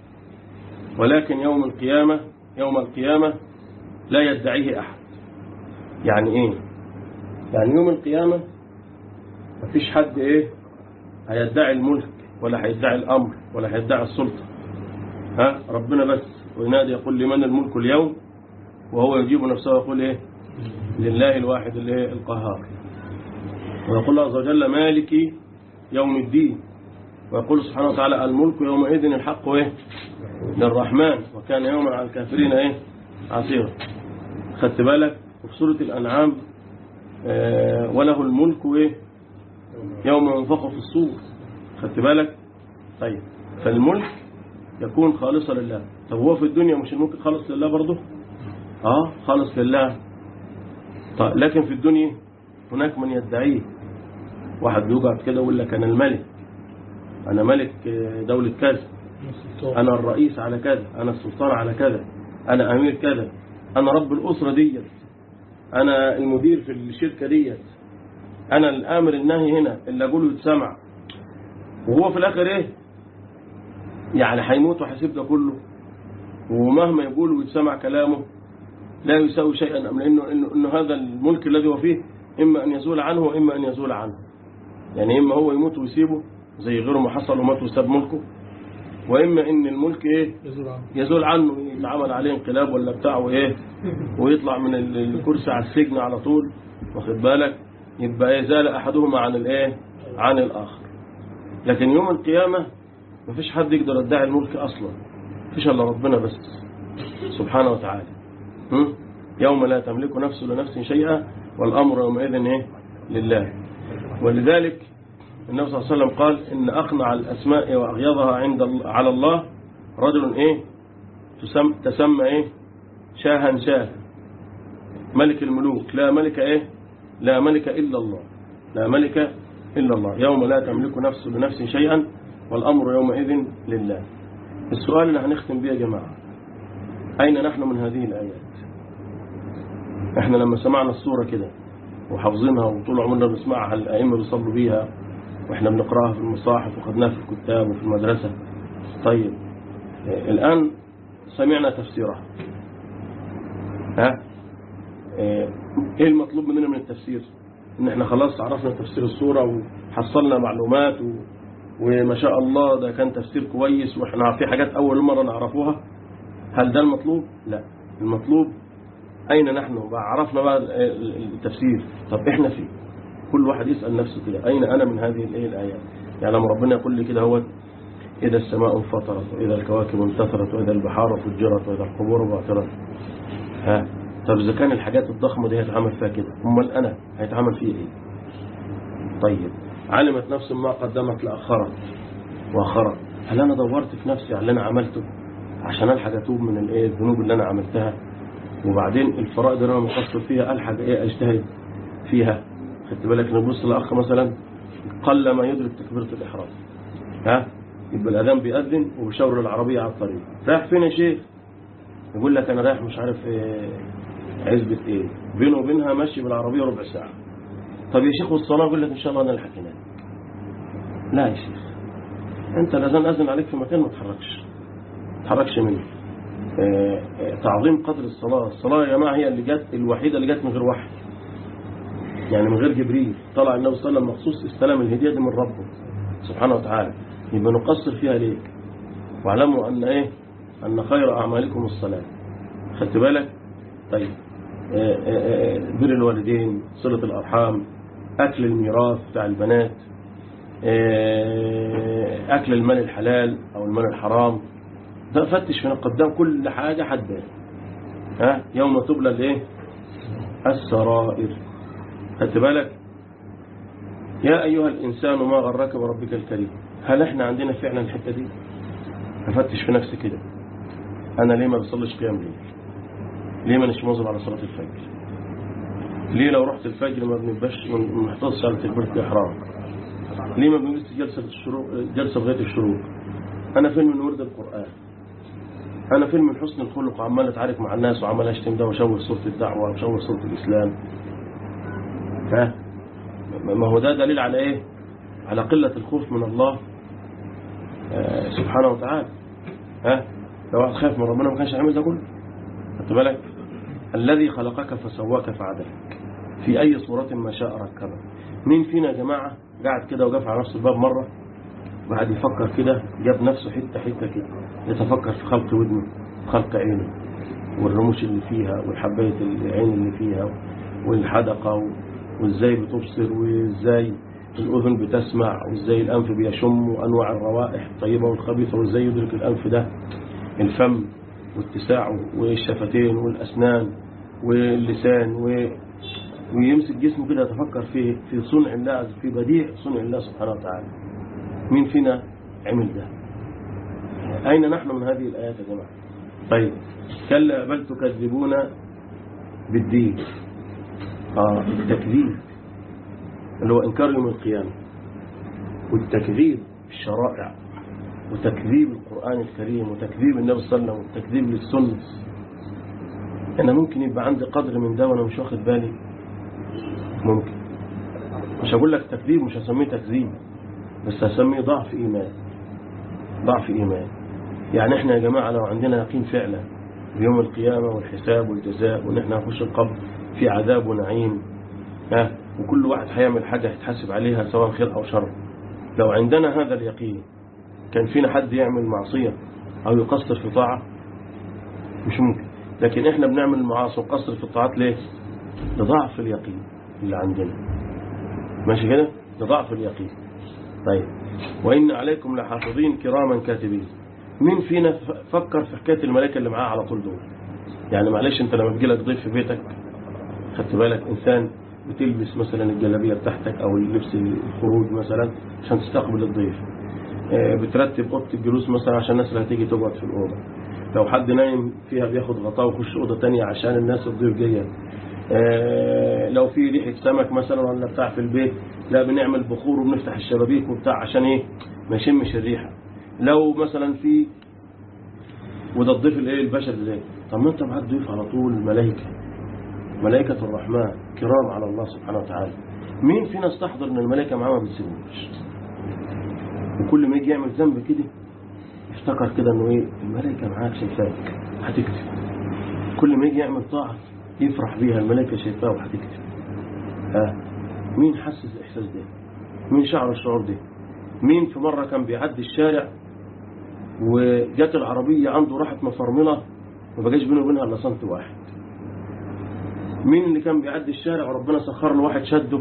ولكن يوم القيامة يوم القيامة لا يدعيه أحد يعني إيه يعني يوم القيامة مفيش حد إيه هيدعي الملك ولا هيدعي الأمر ولا هيدعي السلطة ها ربنا بس وينادي يقول لمن الملك اليوم وهو يجيب نفسه ويقول إيه لله الواحد اللي إيه القهار ويقول الله عز وجل مالك يوم الدين ويقول سبحانه وتعالى الملك يومئذ الحق إيه للرحمن وكان يوما على الكافرين إيه عسيرا خدت بالك وفي سورة الأنعام آه، وله الملك إيه يوم ينفخ في الصور خدت بالك طيب فالملك يكون خالصا لله طب هو في الدنيا مش الملك خالص لله برضه اه خالص لله طيب لكن في الدنيا هناك من يدعيه واحد بيقعد كده ويقول لك انا الملك انا ملك دولة كذا السلطان انا الرئيس على كذا انا السلطان على كذا انا امير كذا انا رب الاسرة ديت أنا المدير في الشركة ديت أنا الآمر النهي هنا اللي أقوله يتسمع وهو في الآخر إيه يعني هيموت وهيسيب ده كله ومهما يقول ويتسمع كلامه لا يساوي شيئا أم لأنه إنه, إنه هذا الملك الذي هو فيه إما أن يزول عنه وإما أن يزول عنه يعني إما هو يموت ويسيبه زي غيره ما حصل ومات وساب ملكه وإما إن الملك إيه يزول عنه يزول عنه يتعمل عليه انقلاب ولا بتاع وايه ويطلع من ال- الكرسي على السجن على طول واخد بالك يبقى يزال احدهما عن الايه عن الاخر لكن يوم القيامه مفيش حد يقدر يدعي الملك اصلا مفيش الا ربنا بس سبحانه وتعالى هم؟ يوم لا تملك نفس لنفس شيئا والامر يومئذ ايه لله ولذلك النبي صلى الله عليه وسلم قال ان اقنع الاسماء واغيظها عند ال- على الله رجل ايه تسم تسمى ايه شاها شاه ملك الملوك لا ملك ايه لا ملك الا الله لا ملك الا الله يوم لا تملك نفس لنفس شيئا والامر يومئذ لله السؤال اللي هنختم بيه يا جماعه اين نحن من هذه الايات احنا لما سمعنا السوره كده وحافظينها وطول عمرنا بنسمعها الائمه بيصلوا بيها واحنا بنقراها في المصاحف وخدناها في الكتاب وفي المدرسه طيب آه، الان سمعنا تفسيرها ها آه، ايه المطلوب مننا من التفسير ان احنا خلاص عرفنا تفسير السورة وحصلنا معلومات و... وما شاء الله ده كان تفسير كويس واحنا في حاجات اول مرة نعرفوها هل ده المطلوب لا المطلوب اين نحن بقى عرفنا بقى ال- التفسير طب احنا فين كل واحد يسأل نفسه كده اين انا من هذه الايه الايات يعني لما ربنا يقول لي كده هو إذا السماء انفطرت وإذا الكواكب انتثرت وإذا البحار فجرت وإذا القبور بعثرت ها طب إذا كان الحاجات الضخمة دي هيتعمل فيها كده أمال أنا هيتعمل فيه إيه طيب علمت نفس ما قدمت لأخرت وأخرت هل أنا دورت في نفسي على اللي أنا عملته عشان ألحق أتوب من الإيه الذنوب اللي أنا عملتها وبعدين الفرائض اللي أنا مقصر فيها ألحق إيه أجتهد فيها خدت بالك نبص لأخ مثلا قل ما يدرك تكبيرة الإحرام ها يبقى الأذان بيأذن وبيشاور العربية على الطريق رايح فين يا شيخ يقول لك أنا رايح مش عارف إيه عزبة إيه بينه وبينها ماشي بالعربية ربع ساعة طب يا شيخ والصلاة يقول لك إن شاء الله أنا اللي حكينا لا يا شيخ أنت الأذان أذن عليك في مكان ما تتحركش ما تتحركش منه آه، آه، تعظيم قدر الصلاة الصلاة يا جماعة هي اللي جت الوحيدة اللي جت من غير وحي يعني من غير جبريل طلع النبي صلى الله عليه وسلم مخصوص استلم الهدية دي من ربه سبحانه وتعالى يبقى نقصر فيها ليه واعلموا أن إيه أن خير أعمالكم الصلاة خدت بالك طيب آه، آه، آه، بر الوالدين صلة الأرحام أكل الميراث بتاع البنات آه، أكل المال الحلال أو المال الحرام ده فتش من قدام كل حاجة حدها ها يوم تبلى الايه السرائر خدت بالك يا أيها الإنسان ما غرك بربك الكريم هل احنا عندنا فعلا الحتة دي أفتش في نفسي كده أنا ليه ما بصليش قيام ليل ليه ما نش مواظب على صلاة الفجر ليه لو رحت الفجر ما بنبقاش ما بنحتفظش على تكبيرة الإحرام ليه ما بنجلس جلسة الشروق جلسة لغاية الشروق أنا فين من ورد القرآن أنا فين من حسن الخلق وعمال أتعارك مع الناس وعمال أشتم ده وأشوه صورة الدعوة وأشوه صورة الإسلام ها ما هو ده دليل على إيه على قلة الخوف من الله آه سبحانه وتعالى ها لو واحد خايف من ربنا ما كانش هيعمل ده كله خدت بالك الذي خلقك فسواك فعدلك في أي صورة ما شاء ركبك مين فينا يا جماعة قاعد كده وقف على نفس الباب مرة وقعد يفكر كده جاب نفسه حتة حتة كده يتفكر في خلق ودنه خلق عينه والرموش اللي فيها والحباية العين اللي فيها والحدقة و- وازاي بتبصر وازاي الأذن بتسمع وازاي الأنف بيشم وأنواع الروائح الطيبة والخبيثة وازاي يدرك الأنف ده الفم واتساعه والشفتين والأسنان واللسان و... ويمسك جسمه كده يتفكر في في صنع الله في بديع صنع الله سبحانه وتعالى مين فينا عمل ده أين نحن من هذه الآيات يا جماعة طيب كلا بل تكذبون بالدين آه التكذيب اللي هو إنكار يوم القيامة والتكذيب الشرائع وتكذيب القرآن الكريم وتكذيب النبي صلى الله عليه وسلم والتكذيب للسنة أنا ممكن يبقى عندي قدر من ده وأنا مش واخد بالي ممكن مش هقول لك تكذيب مش هسميه تكذيب بس هسميه ضعف إيمان ضعف إيمان يعني احنا يا جماعة لو عندنا يقين فعلا بيوم القيامة والحساب والجزاء وان احنا هنخش القبر في عذاب ونعيم ها وكل واحد هيعمل حاجة يتحاسب عليها سواء خير أو شر لو عندنا هذا اليقين كان فينا حد يعمل معصية أو يقصر في طاعة مش ممكن لكن احنا بنعمل المعاصي ونقصر في الطاعات ليه لضعف اليقين اللي عندنا ماشي كده لضعف اليقين طيب وإن عليكم لحافظين كراما كاتبين مين فينا ف- فكر في حكاية الملائكة اللي معاه على طول دول يعني معلش انت لما بيجي لك ضيف في بيتك خدت بالك انسان بتلبس مثلا الجلابيه بتاعتك او اللبس الخروج مثلا عشان تستقبل الضيف آه، بترتب اوضه الجلوس مثلا عشان الناس اللي هتيجي تقعد في الاوضه لو حد نايم فيها بياخد غطاء ويخش اوضه تانية عشان الناس الضيوف جايه آه، لو في ريحه سمك مثلا ولا بتاع في البيت لا بنعمل بخور وبنفتح الشبابيك وبتاع عشان ايه ما يشمش الريحه لو مثلا في وده الضيف الايه البشر ازاي طب ما انت معاك ضيوف على طول ملائكه ملائكة الرحمن كرام على الله سبحانه وتعالى مين فينا استحضر ان الملائكة معاه ما بتسيبوش وكل ما يجي يعمل ذنب كده يفتكر كده انه ايه الملائكة معاك شايفاك هتكتب كل ما يجي يعمل طاعة يفرح بيها الملائكة شايفاه وهتكتب ها مين حسس الاحساس ده مين شعر الشعور ده مين في مرة كان بيعدي الشارع وجات العربية عنده راحت مفرملة ما بقاش بينه وبينها الا سنت واحد مين اللي كان بيعدي الشارع وربنا سخر له واحد شده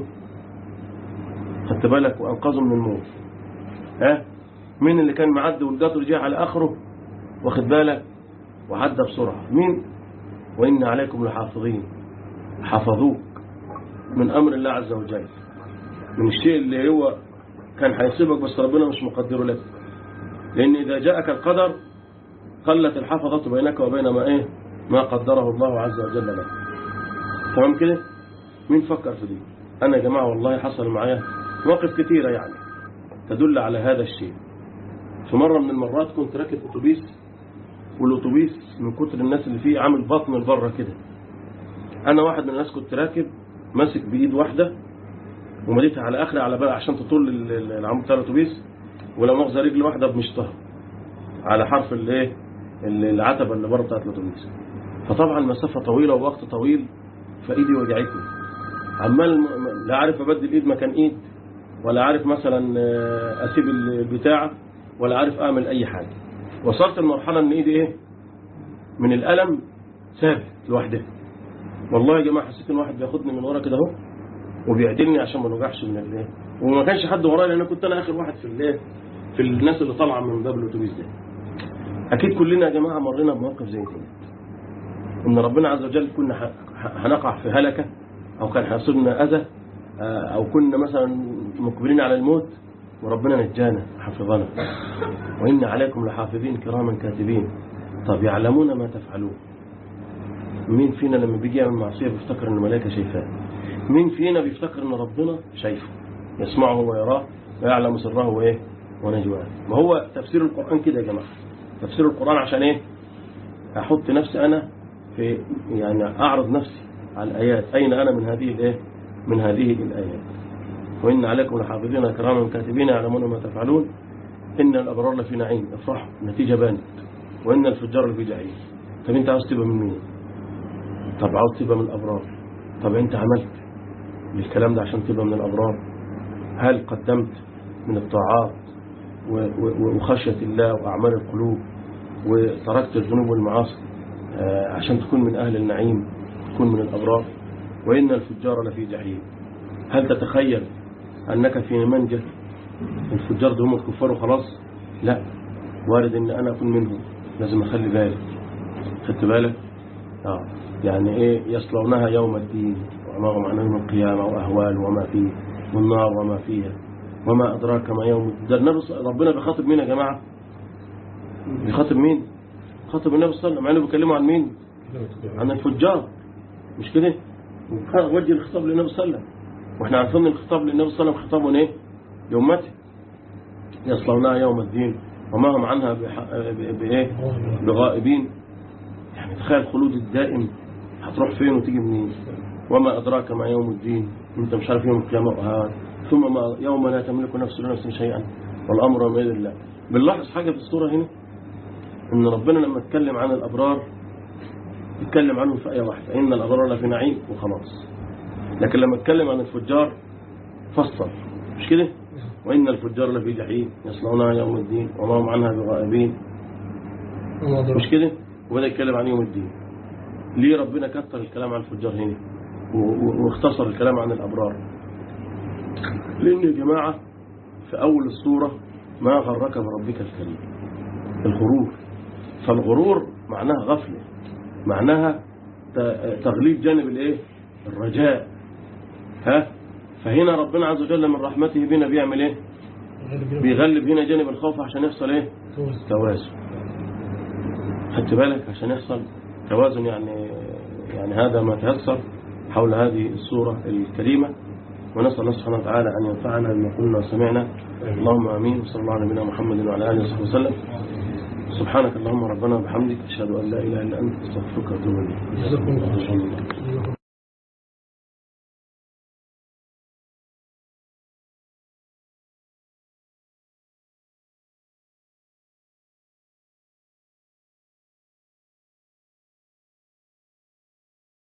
خدت بالك وانقذه من الموت ها مين اللي كان معدي والقطر جه على اخره واخد بالك وعدى بسرعه مين وان عليكم لحافظين حفظوك من امر الله عز وجل من الشيء اللي هو كان هيصيبك بس ربنا مش مقدره لك لان اذا جاءك القدر قلت الحفظة بينك وبين ما ايه ما قدره الله عز وجل لك تمام كده مين فكر في دي انا يا جماعه والله حصل معايا مواقف كتيره يعني تدل على هذا الشيء في مره من المرات كنت راكب اتوبيس والاتوبيس من كتر الناس اللي فيه عامل بطن لبره كده انا واحد من الناس كنت راكب ماسك بايد واحده ومديتها على اخري على بقى عشان تطول ال- ال- العمود بتاع الاتوبيس ولا مؤاخذه رجل واحده بمشطها على حرف الايه ال- العتبه اللي بره بتاعت الاتوبيس فطبعا مسافه طويله ووقت طويل فايدي وجعتني عمال م- لا عارف ابدل ايد مكان ايد ولا عارف مثلا آه، اسيب البتاع ولا عارف اعمل اي حاجه وصلت لمرحله ان ايدي ايه من الالم ثابت لوحدها والله يا جماعه حسيت ان واحد بياخدني من ورا كده اهو وبيعدلني عشان ما نوجعش من الايه وما كانش حد ورايا لان كنت انا اخر واحد في الايه في الناس اللي طالعه من باب الاتوبيس ده اكيد كلنا يا جماعه مرينا بمواقف زي كده ان ربنا عز وجل كنا ح- ح- هنقع في هلكه او كان هيصيبنا اذى آه، او كنا مثلا مقبلين على الموت وربنا نجانا حفظنا وان عليكم لحافظين كراما كاتبين طب يعلمون ما تفعلون مين فينا لما بيجي يعمل معصيه بيفتكر ان الملائكه شايفاه مين فينا بيفتكر ان ربنا شايفه يسمعه ويراه ويعلم سره وايه ونجواه ما هو تفسير القران كده يا جماعه تفسير القران عشان ايه احط نفسي انا في يعني اعرض نفسي على الايات اين انا من هذه الايه من هذه الايات وان عليكم لحافظين كراما كاتبين يعلمون ما تفعلون ان الابرار لفي نعيم افرحوا النتيجه بانت وان الفجار لفي جحيم طب انت عاوز تبقى من مين طب عاوز تبقى من الابرار طب انت عملت الكلام ده عشان تبقى من الابرار هل قدمت من الطاعات و- و- وخشيه الله واعمال القلوب وتركت الذنوب والمعاصي آه، عشان تكون من أهل النعيم تكون من الأبرار وإن الفجار لفي جحيم هل تتخيل أنك في منجة الفجار دول هم الكفار وخلاص لا وارد أن أنا أكون منهم لازم أخلي بالي خدت بالك آه. يعني إيه يصلونها يوم الدين وما هم عن يوم القيامة وأهوال وما فيه والنار وما فيها وما أدراك ما يوم الدين ده النبي ص- ربنا بيخاطب مين يا جماعة بيخاطب مين خاطب النبي صلى الله عليه وسلم مع انه بيكلموا عن مين عن الفجار مش كده وكان وجه الخطاب للنبي صلى الله عليه وسلم واحنا عارفين ان الخطاب للنبي صلى الله عليه وسلم خطاب ايه لامته يصلونها يوم الدين وما هم عنها بح- ب- بايه بغائبين يعني تخيل الخلود الدائم هتروح فين وتيجي منين وما أدراك ما يوم الدين انت مش عارف يوم القيامة وهذا ثم ما يوم لا تملك نفس لنفس شيئا والأمر بيد الله بنلاحظ حاجة في الصورة هنا ان ربنا لما اتكلم عن الأبرار اتكلم عنهم في آية واحدة إن الأبرار لفي نعيم وخلاص لكن لما اتكلم عن الفجار فصل مش كده وإن الفجار لفي جحيم يصلونها يوم الدين وما هم عنها بغائبين وما مش ضرب كده وبدأ يتكلم عن يوم الدين ليه ربنا كتر الكلام عن الفجار هنا و- و- واختصر الكلام عن الأبرار لأن يا جماعة في أول السورة ما غرك بربك الكريم الغرور فالغرور معناها غفلة معناها ت- تغليب جانب الايه الرجاء ها فهنا ربنا عز وجل من رحمته بنا بيعمل ايه بيغلب هنا جانب الخوف عشان يحصل ايه توازن خدت بالك عشان يحصل توازن يعني يعني هذا ما تيسر حول هذه السورة الكريمة ونسأل الله سبحانه وتعالى أن ينفعنا بما قلنا وسمعنا اللهم آمين وصلى الله على نبينا محمد وعلى آله وصحبه وسلم سبحانك اللهم ربنا وبحمدك أشهد أن لا إله إلا أنت أستغفرك وأتوب إليك جزاكم الله خيرا. إن شاء الله